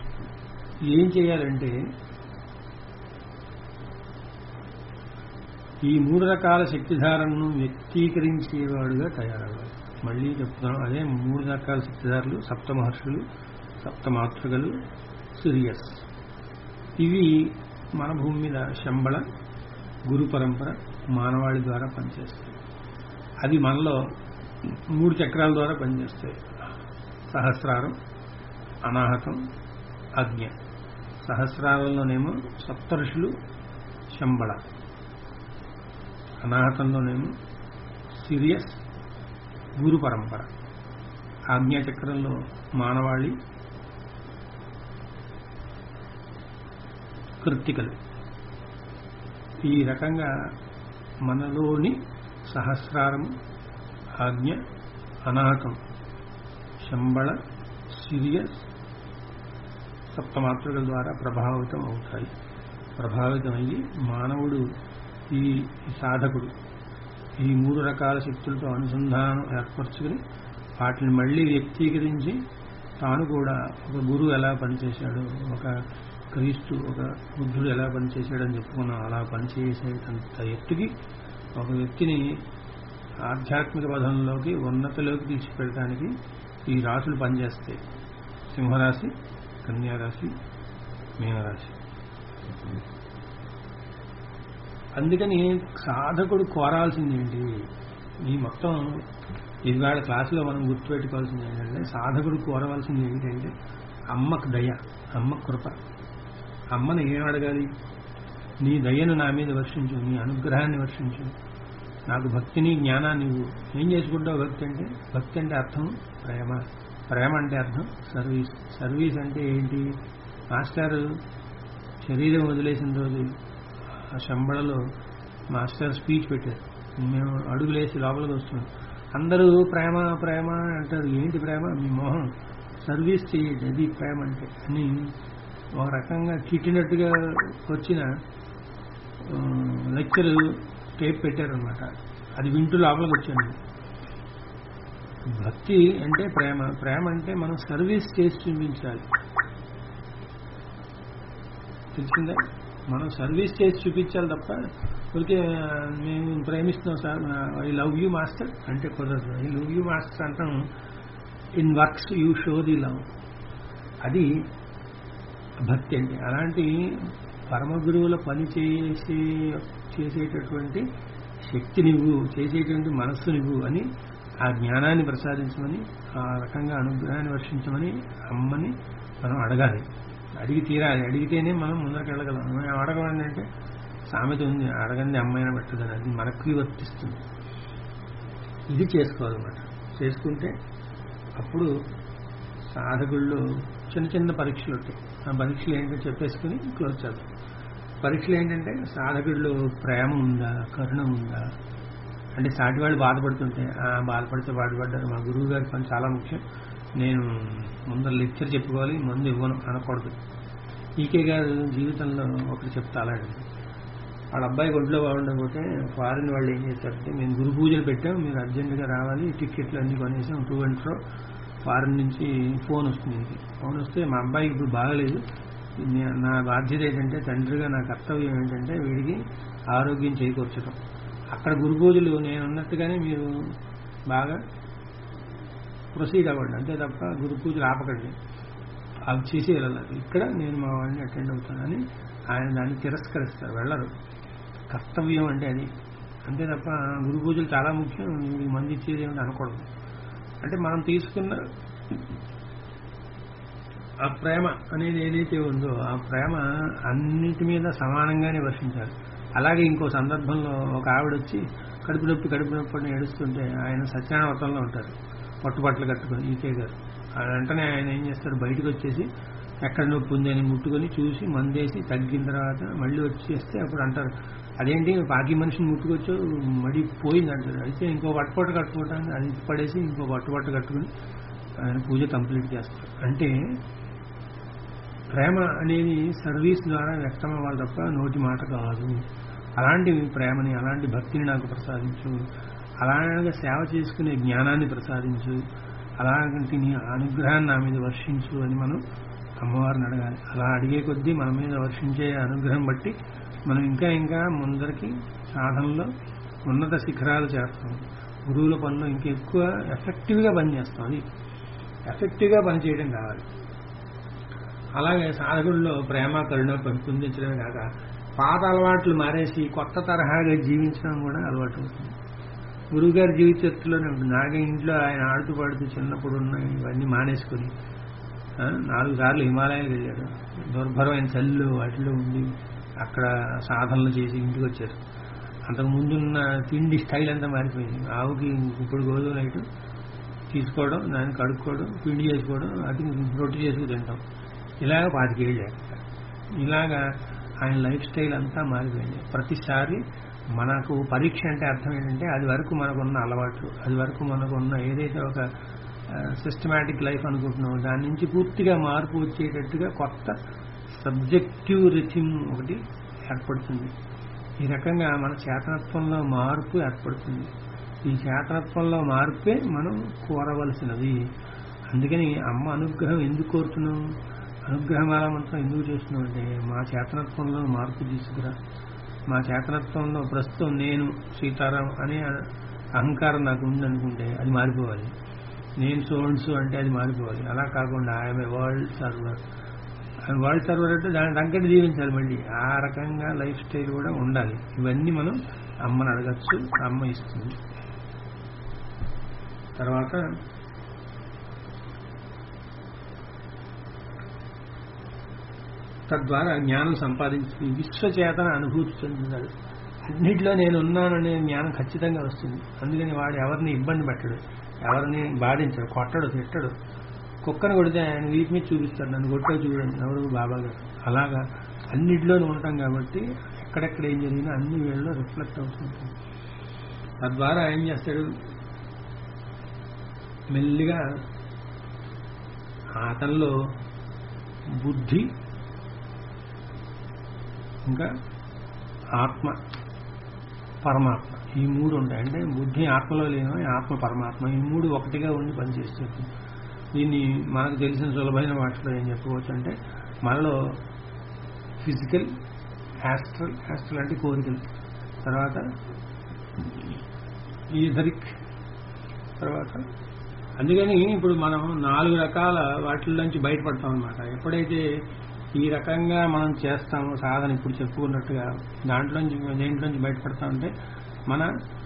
ఏం చేయాలంటే ఈ మూడు రకాల శక్తిధారలను వ్యక్తీకరించేవాడుగా తయారవ్వాలి మళ్ళీ చెప్తున్నాం అదే మూడు రకాల శక్తిధారులు సప్త మహర్షులు సప్త మాతృకలు సిరియస్ ఇవి మన భూమి మీద శంబళ గురు పరంపర మానవాళి ద్వారా పనిచేస్తాయి అది మనలో మూడు చక్రాల ద్వారా పనిచేస్తాయి సహస్రారం అనాహతం అజ్ఞ సహస్రారంలోనేమో సప్తఋషులు శంబళ అనాహతంలోనేమో సిరియస్ గురు పరంపర ఆజ్ఞాచక్రంలో మానవాళి కృత్తికలు ఈ రకంగా మనలోని సహస్రారము ఆజ్ఞ అనాహతం శంబళ సిరియస్ సప్తమాతృకల ద్వారా ప్రభావితం అవుతాయి ప్రభావితం అయ్యి మానవుడు ఈ సాధకుడు ఈ మూడు రకాల శక్తులతో అనుసంధానం ఏర్పరచుకుని వాటిని మళ్ళీ వ్యక్తీకరించి తాను కూడా ఒక గురువు ఎలా పనిచేశాడు ఒక క్రీస్తు ఒక బుద్ధుడు ఎలా పనిచేశాడని చెప్పుకున్నాం అలా పనిచేసేటంత ఎత్తుకి ఒక వ్యక్తిని ఆధ్యాత్మిక పదంలోకి ఉన్నతలోకి తీసుకెళ్ళడానికి ఈ రాశులు పనిచేస్తాయి సింహరాశి కన్యారాశి మీనరాశి అందుకని సాధకుడు కోరాల్సింది ఏంటి ఈ మొత్తం ఇవాళ క్లాసులో మనం గుర్తుపెట్టుకోవాల్సింది ఏంటంటే సాధకుడు కోరవలసింది ఏంటంటే అమ్మకు దయ అమ్మ కృప అమ్మని ఏం అడగాలి నీ దయను నా మీద వర్షించు నీ అనుగ్రహాన్ని వర్షించు నాకు భక్తిని జ్ఞానాన్ని ఇవ్వు ఏం చేసుకుంటావు భక్తి అంటే భక్తి అంటే అర్థం ప్రేమ ప్రేమ అంటే అర్థం సర్వీస్ సర్వీస్ అంటే ఏంటి మాస్టర్ శరీరం వదిలేసిన రోజు ఆ శంబళలో మాస్టర్ స్పీచ్ పెట్టారు మేము అడుగులేసి లోపలికి వస్తున్నాం అందరూ ప్రేమ ప్రేమ అంటారు ఏంటి ప్రేమ మీ మొహం సర్వీస్ చేయండి అది ప్రేమ అంటే అని ఒక రకంగా తిట్టినట్టుగా వచ్చిన లెక్చర్ టేప్ పెట్టారనమాట అది వింటూ లోపలికి వచ్చాను భక్తి అంటే ప్రేమ ప్రేమ అంటే మనం సర్వీస్ చేసి చూపించాలి తెలిసిందా మనం సర్వీస్ చేసి చూపించాలి తప్ప ఊరికే మేము ప్రేమిస్తున్నాం sir I love you master అంటే కుదరదు ఐ లవ్ యూ మాస్టర్ అంటాం in works you show the love అది భక్తి అంటే అలాంటి పరమ గురువుల పని చేసే చేసేటటువంటి శక్తి నువ్వు చేసేటువంటి మనస్సు నువ్వు అని ఆ జ్ఞానాన్ని ప్రసాదించమని ఆ రకంగా అనుగ్రహాన్ని వర్షించమని అమ్మని మనం అడగాలి అడిగి తీరాలి అడిగితేనే మనం ముందరికి వెళ్ళగలం మనం అడగడం అంటే సామెత ఉంది అడగంది అమ్మాయిన పెట్టదని అది మనకి వర్తిస్తుంది ఇది చేసుకోవాలన్నమాట చేసుకుంటే అప్పుడు సాధకుల్లో చిన్న చిన్న పరీక్షలు ఉంటాయి ఆ పరీక్షలు ఏంటో చెప్పేసుకుని క్లోజ్ చేద్దాం పరీక్షలు ఏంటంటే సాధకుడిలో ప్రేమ ఉందా కరుణ ఉందా అంటే సాటి వాళ్ళు బాధపడుతుంటే ఆ బాధపడితే బాధపడ్డారు మా గురువు గారి పని చాలా ముఖ్యం నేను ముందర లెక్చర్ చెప్పుకోవాలి మందు ఇవ్వను అనకూడదు ఈకే గారు జీవితంలో ఒకటి చెప్తా అలాంటి వాళ్ళ అబ్బాయి ఒంట్లో బాగుండకపోతే ఫారిన్ వాళ్ళు ఏం చేశారంటే మేము గురు పూజలు పెట్టాం మీరు అర్జెంటుగా రావాలి టికెట్లు అన్నీ కొనేసాం టూ అండ్ ఫ్రో ఫారిన్ నుంచి ఫోన్ వస్తుంది ఇంటికి ఫోన్ వస్తే మా అబ్బాయికి ఇప్పుడు బాగలేదు నే- నా బాధ్యత ఏంటంటే తండ్రిగా నా కర్తవ్యం ఏంటంటే వీడికి ఆరోగ్యం చేకూర్చడం అక్కడ గురు పూజలు నేను ఉన్నట్టుగానే మీరు బాగా ప్రొసీడ్ అవ్వండి అంతే తప్ప గురు పూజలు ఆపకండి అవి చేసి వెళ్ళాలి ఇక్కడ నేను మా వాడిని అటెండ్ అవుతానని ఆయన దాన్ని తిరస్కరిస్తారు వెళ్ళరు కర్తవ్యం అంటే అది అంతే తప్ప గురు పూజలు చాలా ముఖ్యం వీడికి మంది ఇచ్చేది ఏమిటి అనకూడదు అంటే మనం తీసుకున్న ఆ ప్రేమ అనేది ఏదైతే ఉందో ఆ ప్రేమ అన్నిటి మీద సమానంగానే వర్షించాలి అలాగే ఇంకో సందర్భంలో ఒక ఆవిడ వచ్చి కడుపు నొప్పి కడుపు నొప్పి అని ఏడుస్తుంటే ఆయన సత్యనారాయణ వ్రతంలో ఉంటారు పట్టుబట్టలు కట్టుకొని ఈకే గారు ఆ వెంటనే ఆయన ఏం చేస్తాడు బయటకు వచ్చేసి ఎక్కడ నొప్పి ఉంది అని ముట్టుకొని చూసి మందేసి తగ్గిన తర్వాత మళ్ళీ వచ్చేస్తే అప్పుడు అంటారు అదేంటి పాకి మనిషిని ముట్టుకొచ్చు మడి పోయింది అంటారు అయితే ఇంకో పట్టుబట్ట కట్టుకోవటానికి అది పడేసి ఇంకో పట్టుబట్ట కట్టుకుని ఆయన పూజ కంప్లీట్ చేస్తారు అంటే ప్రేమ అనేది సర్వీస్ ద్వారా వ్యక్తం అవ్వాలి తప్ప నోటి మాట కాదు అలాంటి ప్రేమని అలాంటి భక్తిని నాకు ప్రసాదించు అలాగే సేవ చేసుకునే జ్ఞానాన్ని ప్రసాదించు అలాంటి నీ అనుగ్రహాన్ని నా మీద వర్షించు అని మనం అమ్మవారిని అడగాలి అలా అడిగే కొద్దీ మన మీద వర్షించే అనుగ్రహం బట్టి మనం ఇంకా ఇంకా ముందరికి సాధనలో ఉన్నత శిఖరాలు చేస్తాం గురువుల పనిలో ఇంకా ఎక్కువ ఎఫెక్టివ్గా పనిచేస్తాం అది ఎఫెక్టివ్గా పనిచేయడం కావాలి అలాగే సాధకుల్లో ప్రేమ కరుణ పెంపొందించడమే కాక పాత అలవాట్లు మారేసి కొత్త తరహాగా జీవించడం కూడా అలవాటు అవుతుంది గురువుగారి జీవిత చరిత్రలోనే ఉంటుంది నాగే ఇంట్లో ఆయన ఆడుతూ పాడుతూ చిన్నప్పుడు ఉన్న ఇవన్నీ మానేసుకొని ఆ, నాలుగు సార్లు హిమాలయాలకు వెళ్ళారు దుర్భరమైన చల్లు వాటిలో ఉండి అక్కడ సాధనలు చేసి ఇంటికి వచ్చారు అంతకు ముందున్న తిండి స్టైల్ అంతా మారిపోయింది ఆవుకి ఇప్పుడు గోధుమ నైట్ తీసుకోవడం దాన్ని కడుక్కోవడం పిండి చేసుకోవడం అది రొట్టి చేసుకు తింటాం ఇలాగ పాతికేళ్ళు ఇలాగా ఆయన లైఫ్ స్టైల్ అంతా మారిపోయింది ప్రతిసారి మనకు పరీక్ష అంటే అర్థం ఏంటంటే అది వరకు మనకున్న అలవాట్లు అది వరకు మనకున్న ఏదైతే ఒక సిస్టమేటిక్ లైఫ్ అనుకుంటున్నామో దాని నుంచి పూర్తిగా మార్పు వచ్చేటట్టుగా కొత్త సబ్జెక్టివ్ రిథిమ్ ఒకటి ఏర్పడుతుంది ఈ రకంగా మన చేతనత్వంలో మార్పు ఏర్పడుతుంది ఈ చేతనత్వంలో మార్పే మనం కోరవలసినది అందుకని అమ్మ అనుగ్రహం ఎందుకు కోరుతున్నాం అనుగ్రహమాల మంత్రం ఎందుకు చేస్తున్నాం అంటే మా చేతనత్వంలో మార్పు తీసుకురా మా చేతనత్వంలో ప్రస్తుతం నేను సీతారాం అనే అహంకారం నాకు ఉందనుకుంటే అది మారిపోవాలి నేను సోన్స్ అంటే అది మారిపోవాలి అలా కాకుండా I'm a world server world server అంటే దాని తగ్గట్టు జీవించాలి మళ్ళీ ఆ రకంగా లైఫ్ స్టైల్ కూడా ఉండాలి ఇవన్నీ మనం అమ్మని అడగచ్చు అమ్మ ఇస్తుంది తర్వాత తద్వారా జ్ఞానం సంపాదించి విశ్వచేతన అనుభూతి చెందుతాడు అన్నిట్లో నేను ఉన్నాననే జ్ఞానం ఖచ్చితంగా వస్తుంది అందుకని వాడు ఎవరిని ఇబ్బంది పెట్టడు ఎవరిని బాధించడు కొట్టడు తిట్టడు కుక్కను కొడితే ఆయన వీటి మీద చూపిస్తాడు నన్ను కొట్టో చూడండి ఎవరు బాబా గారు అలాగా అన్నిటిలోనూ ఉంటాం కాబట్టి ఎక్కడెక్కడ ఏం జరిగినా అన్ని వేళ్ళలో రిఫ్లెక్ట్ అవుతుంటుంది తద్వారా ఏం చేస్తాడు మెల్లిగా అతనిలో బుద్ధి ఇంకా ఆత్మ పరమాత్మ ఈ మూడు ఉంటాయి అంటే బుద్ధి ఆత్మలో లేని ఆత్మ పరమాత్మ ఈ మూడు ఒకటిగా ఉండి పనిచేస్తుంది దీన్ని మనకు తెలిసిన సులభమైన వాటిలో ఏం చెప్పవచ్చు అంటే మనలో ఫిజికల్ యాస్ట్రల్ యాస్ట్రల్ అంటే కోరికలు తర్వాత ఈథరిక్ తర్వాత అందుకని ఇప్పుడు మనం నాలుగు రకాల వాటిల్లోంచి బయటపడతాం అనమాట ఎప్పుడైతే ఈ రకంగా మనం చేస్తాము సాధన ఇప్పుడు చెప్పుకున్నట్టుగా దాంట్లోంచి దేంట్లోంచి బయటపడతామంటే మన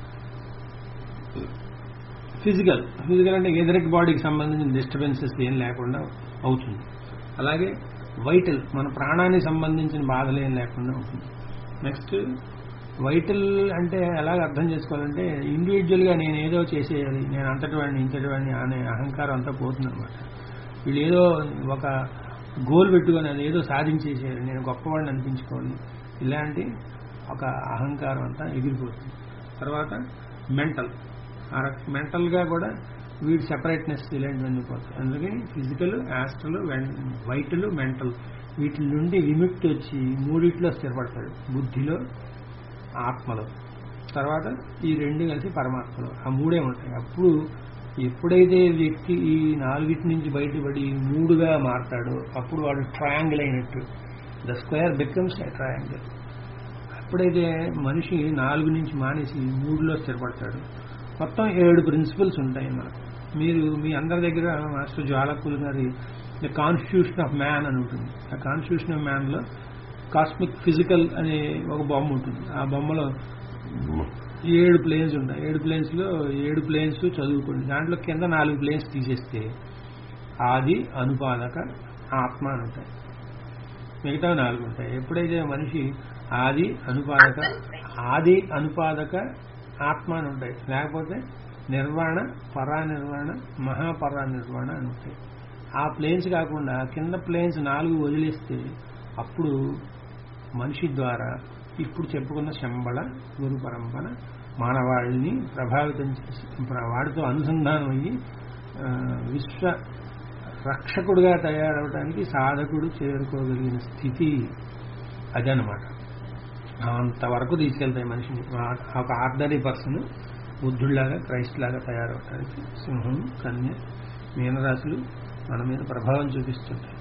ఫిజికల్ ఫిజికల్ అంటే ఎదరిక్ బాడీకి సంబంధించిన డిస్టర్బెన్సెస్ ఏం లేకుండా అవుతుంది అలాగే వైటల్ మన ప్రాణానికి సంబంధించిన బాధలు ఏం లేకుండా ఉంటుంది నెక్స్ట్ వైటల్ అంటే ఎలాగ అర్థం చేసుకోవాలంటే ఇండివిజువల్గా నేను ఏదో చేసేయాలి నేను అంతటి వాడిని ఇంతటి వాడిని అనే అహంకారం అంతా పోతుందన్నమాట వీళ్ళు ఏదో ఒక గోల్ పెట్టుకొని అది ఏదో సాధించేసేయాలి నేను గొప్పవాడిని అనిపించుకోవాలి ఇలాంటి ఒక అహంకారం అంతా ఎగిరిపోతుంది తర్వాత మెంటల్ ఆ రక మెంటల్గా కూడా వీడి సెపరేట్నెస్ ఇలాంటివన్నీ పోతాయి అందుకని ఫిజికల్ యాస్ట్రల్ వైటల్ మెంటల్ వీటి నుండి విముక్తి వచ్చి మూడిట్లో స్థిరపడతాడు బుద్ధిలో ఆత్మలో తర్వాత ఈ రెండు కలిసి పరమాత్మలో ఆ మూడే ఉంటాయి అప్పుడు ఎప్పుడైతే వ్యక్తి ఈ నాలుగిటి నుంచి బయటపడి మూడుగా మారతాడో అప్పుడు వాడు ట్రయాంగిల్ అయినట్టు the square becomes a triangle ఎప్పుడైతే మనిషి నాలుగు నుంచి మానేసి మూడులో స్థిరపడతాడు మొత్తం ఏడు ప్రిన్సిపల్స్ ఉంటాయి మనకు మీరు మీ అందరి దగ్గర మాస్టర్ జ్వాలకులు గారి ద కాన్స్టిట్యూషన్ ఆఫ్ మ్యాన్ అని ఉంటుంది ఆ కాన్స్టిట్యూషన్ ఆఫ్ మ్యాన్లో కాస్మిక్ ఫిజికల్ అనే ఒక బొమ్మ ఉంటుంది ఆ బొమ్మలో ఏడు ప్లేన్స్ ఉంటాయి ఏడు ప్లేన్స్లో ఏడు ప్లేన్స్ చదువుకోండి దాంట్లో కింద నాలుగు ప్లేన్స్ తీసేస్తే ఆది అనుపాదక ఆత్మ అని ఉంటాయి మిగతా నాలుగు ఉంటాయి ఎప్పుడైతే మనిషి ఆది అనుపాదక ఆది అనుపాదక ఆత్మ అని ఉంటాయి లేకపోతే నిర్వాణ పరానిర్వాణ మహాపరానిర్వాణ అని ఉంటాయి ఆ ప్లేన్స్ కాకుండా కింద ప్లేన్స్ నాలుగు వదిలేస్తే అప్పుడు మనిషి ద్వారా ఇప్పుడు చెప్పుకున్న శంబళ గురు పరంపర మానవాళిని ప్రభావితం చేసి వాడితో అనుసంధానం అయ్యి విశ్వ రక్షకుడుగా తయారవడానికి సాధకుడు చేరుకోగలిగిన స్థితి అదనమాట అంతవరకు తీసుకెళ్తాయి మనిషిని ఒక ఆర్డరీ పర్సన్ బుద్ధుడిలాగా క్రైస్ట్ లాగా తయారవడానికి సింహం కన్య మీనరాశులు మన మీద ప్రభావం చూపిస్తుంటాయి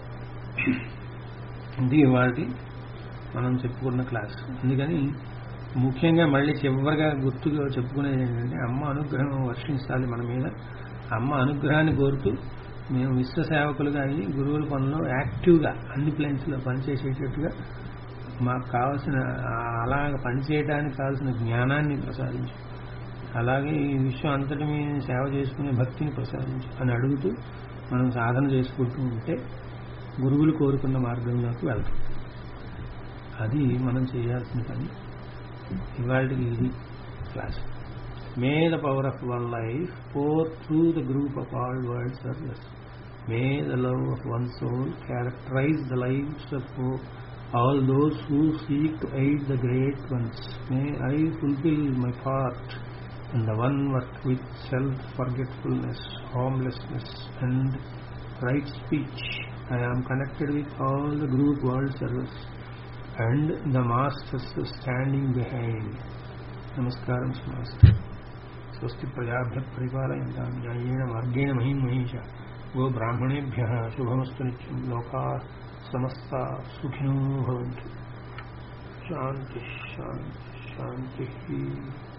ఇది వాటి మనం చెప్పుకున్న క్లాస్ అందుకని ముఖ్యంగా మళ్ళీ చివరిగా గుర్తుగా చెప్పుకునేది ఏంటంటే అమ్మ అనుగ్రహం వర్షించాలి మన మీద అమ్మ అనుగ్రహాన్ని కోరుతూ మేము విశ్వ సేవకులుగా అయ్యి గురువుల పనులు యాక్టివ్గా అన్ని ప్లేన్స్లో పనిచేసేటట్టుగా మాకు కావాల్సిన అలాగ పనిచేయడానికి కావాల్సిన జ్ఞానాన్ని ప్రసాదించు అలాగే ఈ విశ్వం అంతటి మీద సేవ చేసుకునే భక్తిని ప్రసాదించు అని అడుగుతూ మనం సాధన చేసుకుంటూ ఉంటే గురువులు కోరుకున్న మార్గంలోకి వెళ్తాం అది మనం చేయాల్సిన పని ఇవాళకి ఇది class may the power of one life for through the group of all world service may the love of one soul characterize the lives of all those who seek to aid the great ones. May I fulfill my part in the one work with self-forgetfulness, harmlessness, and right speech. I am connected with all the group world service and the masters standing behind. Namaskaram, Master. स्वस्ति प्रजाभ्य परिपालयन्तां न्यायेन मार्गेण महीं महीष गो ब्राह्मणेभ्यः शुभमस्तु नित्यं लोकाः समस्ता सुखिनो भवन्तु शान्तिः शान्तिः शान्तिः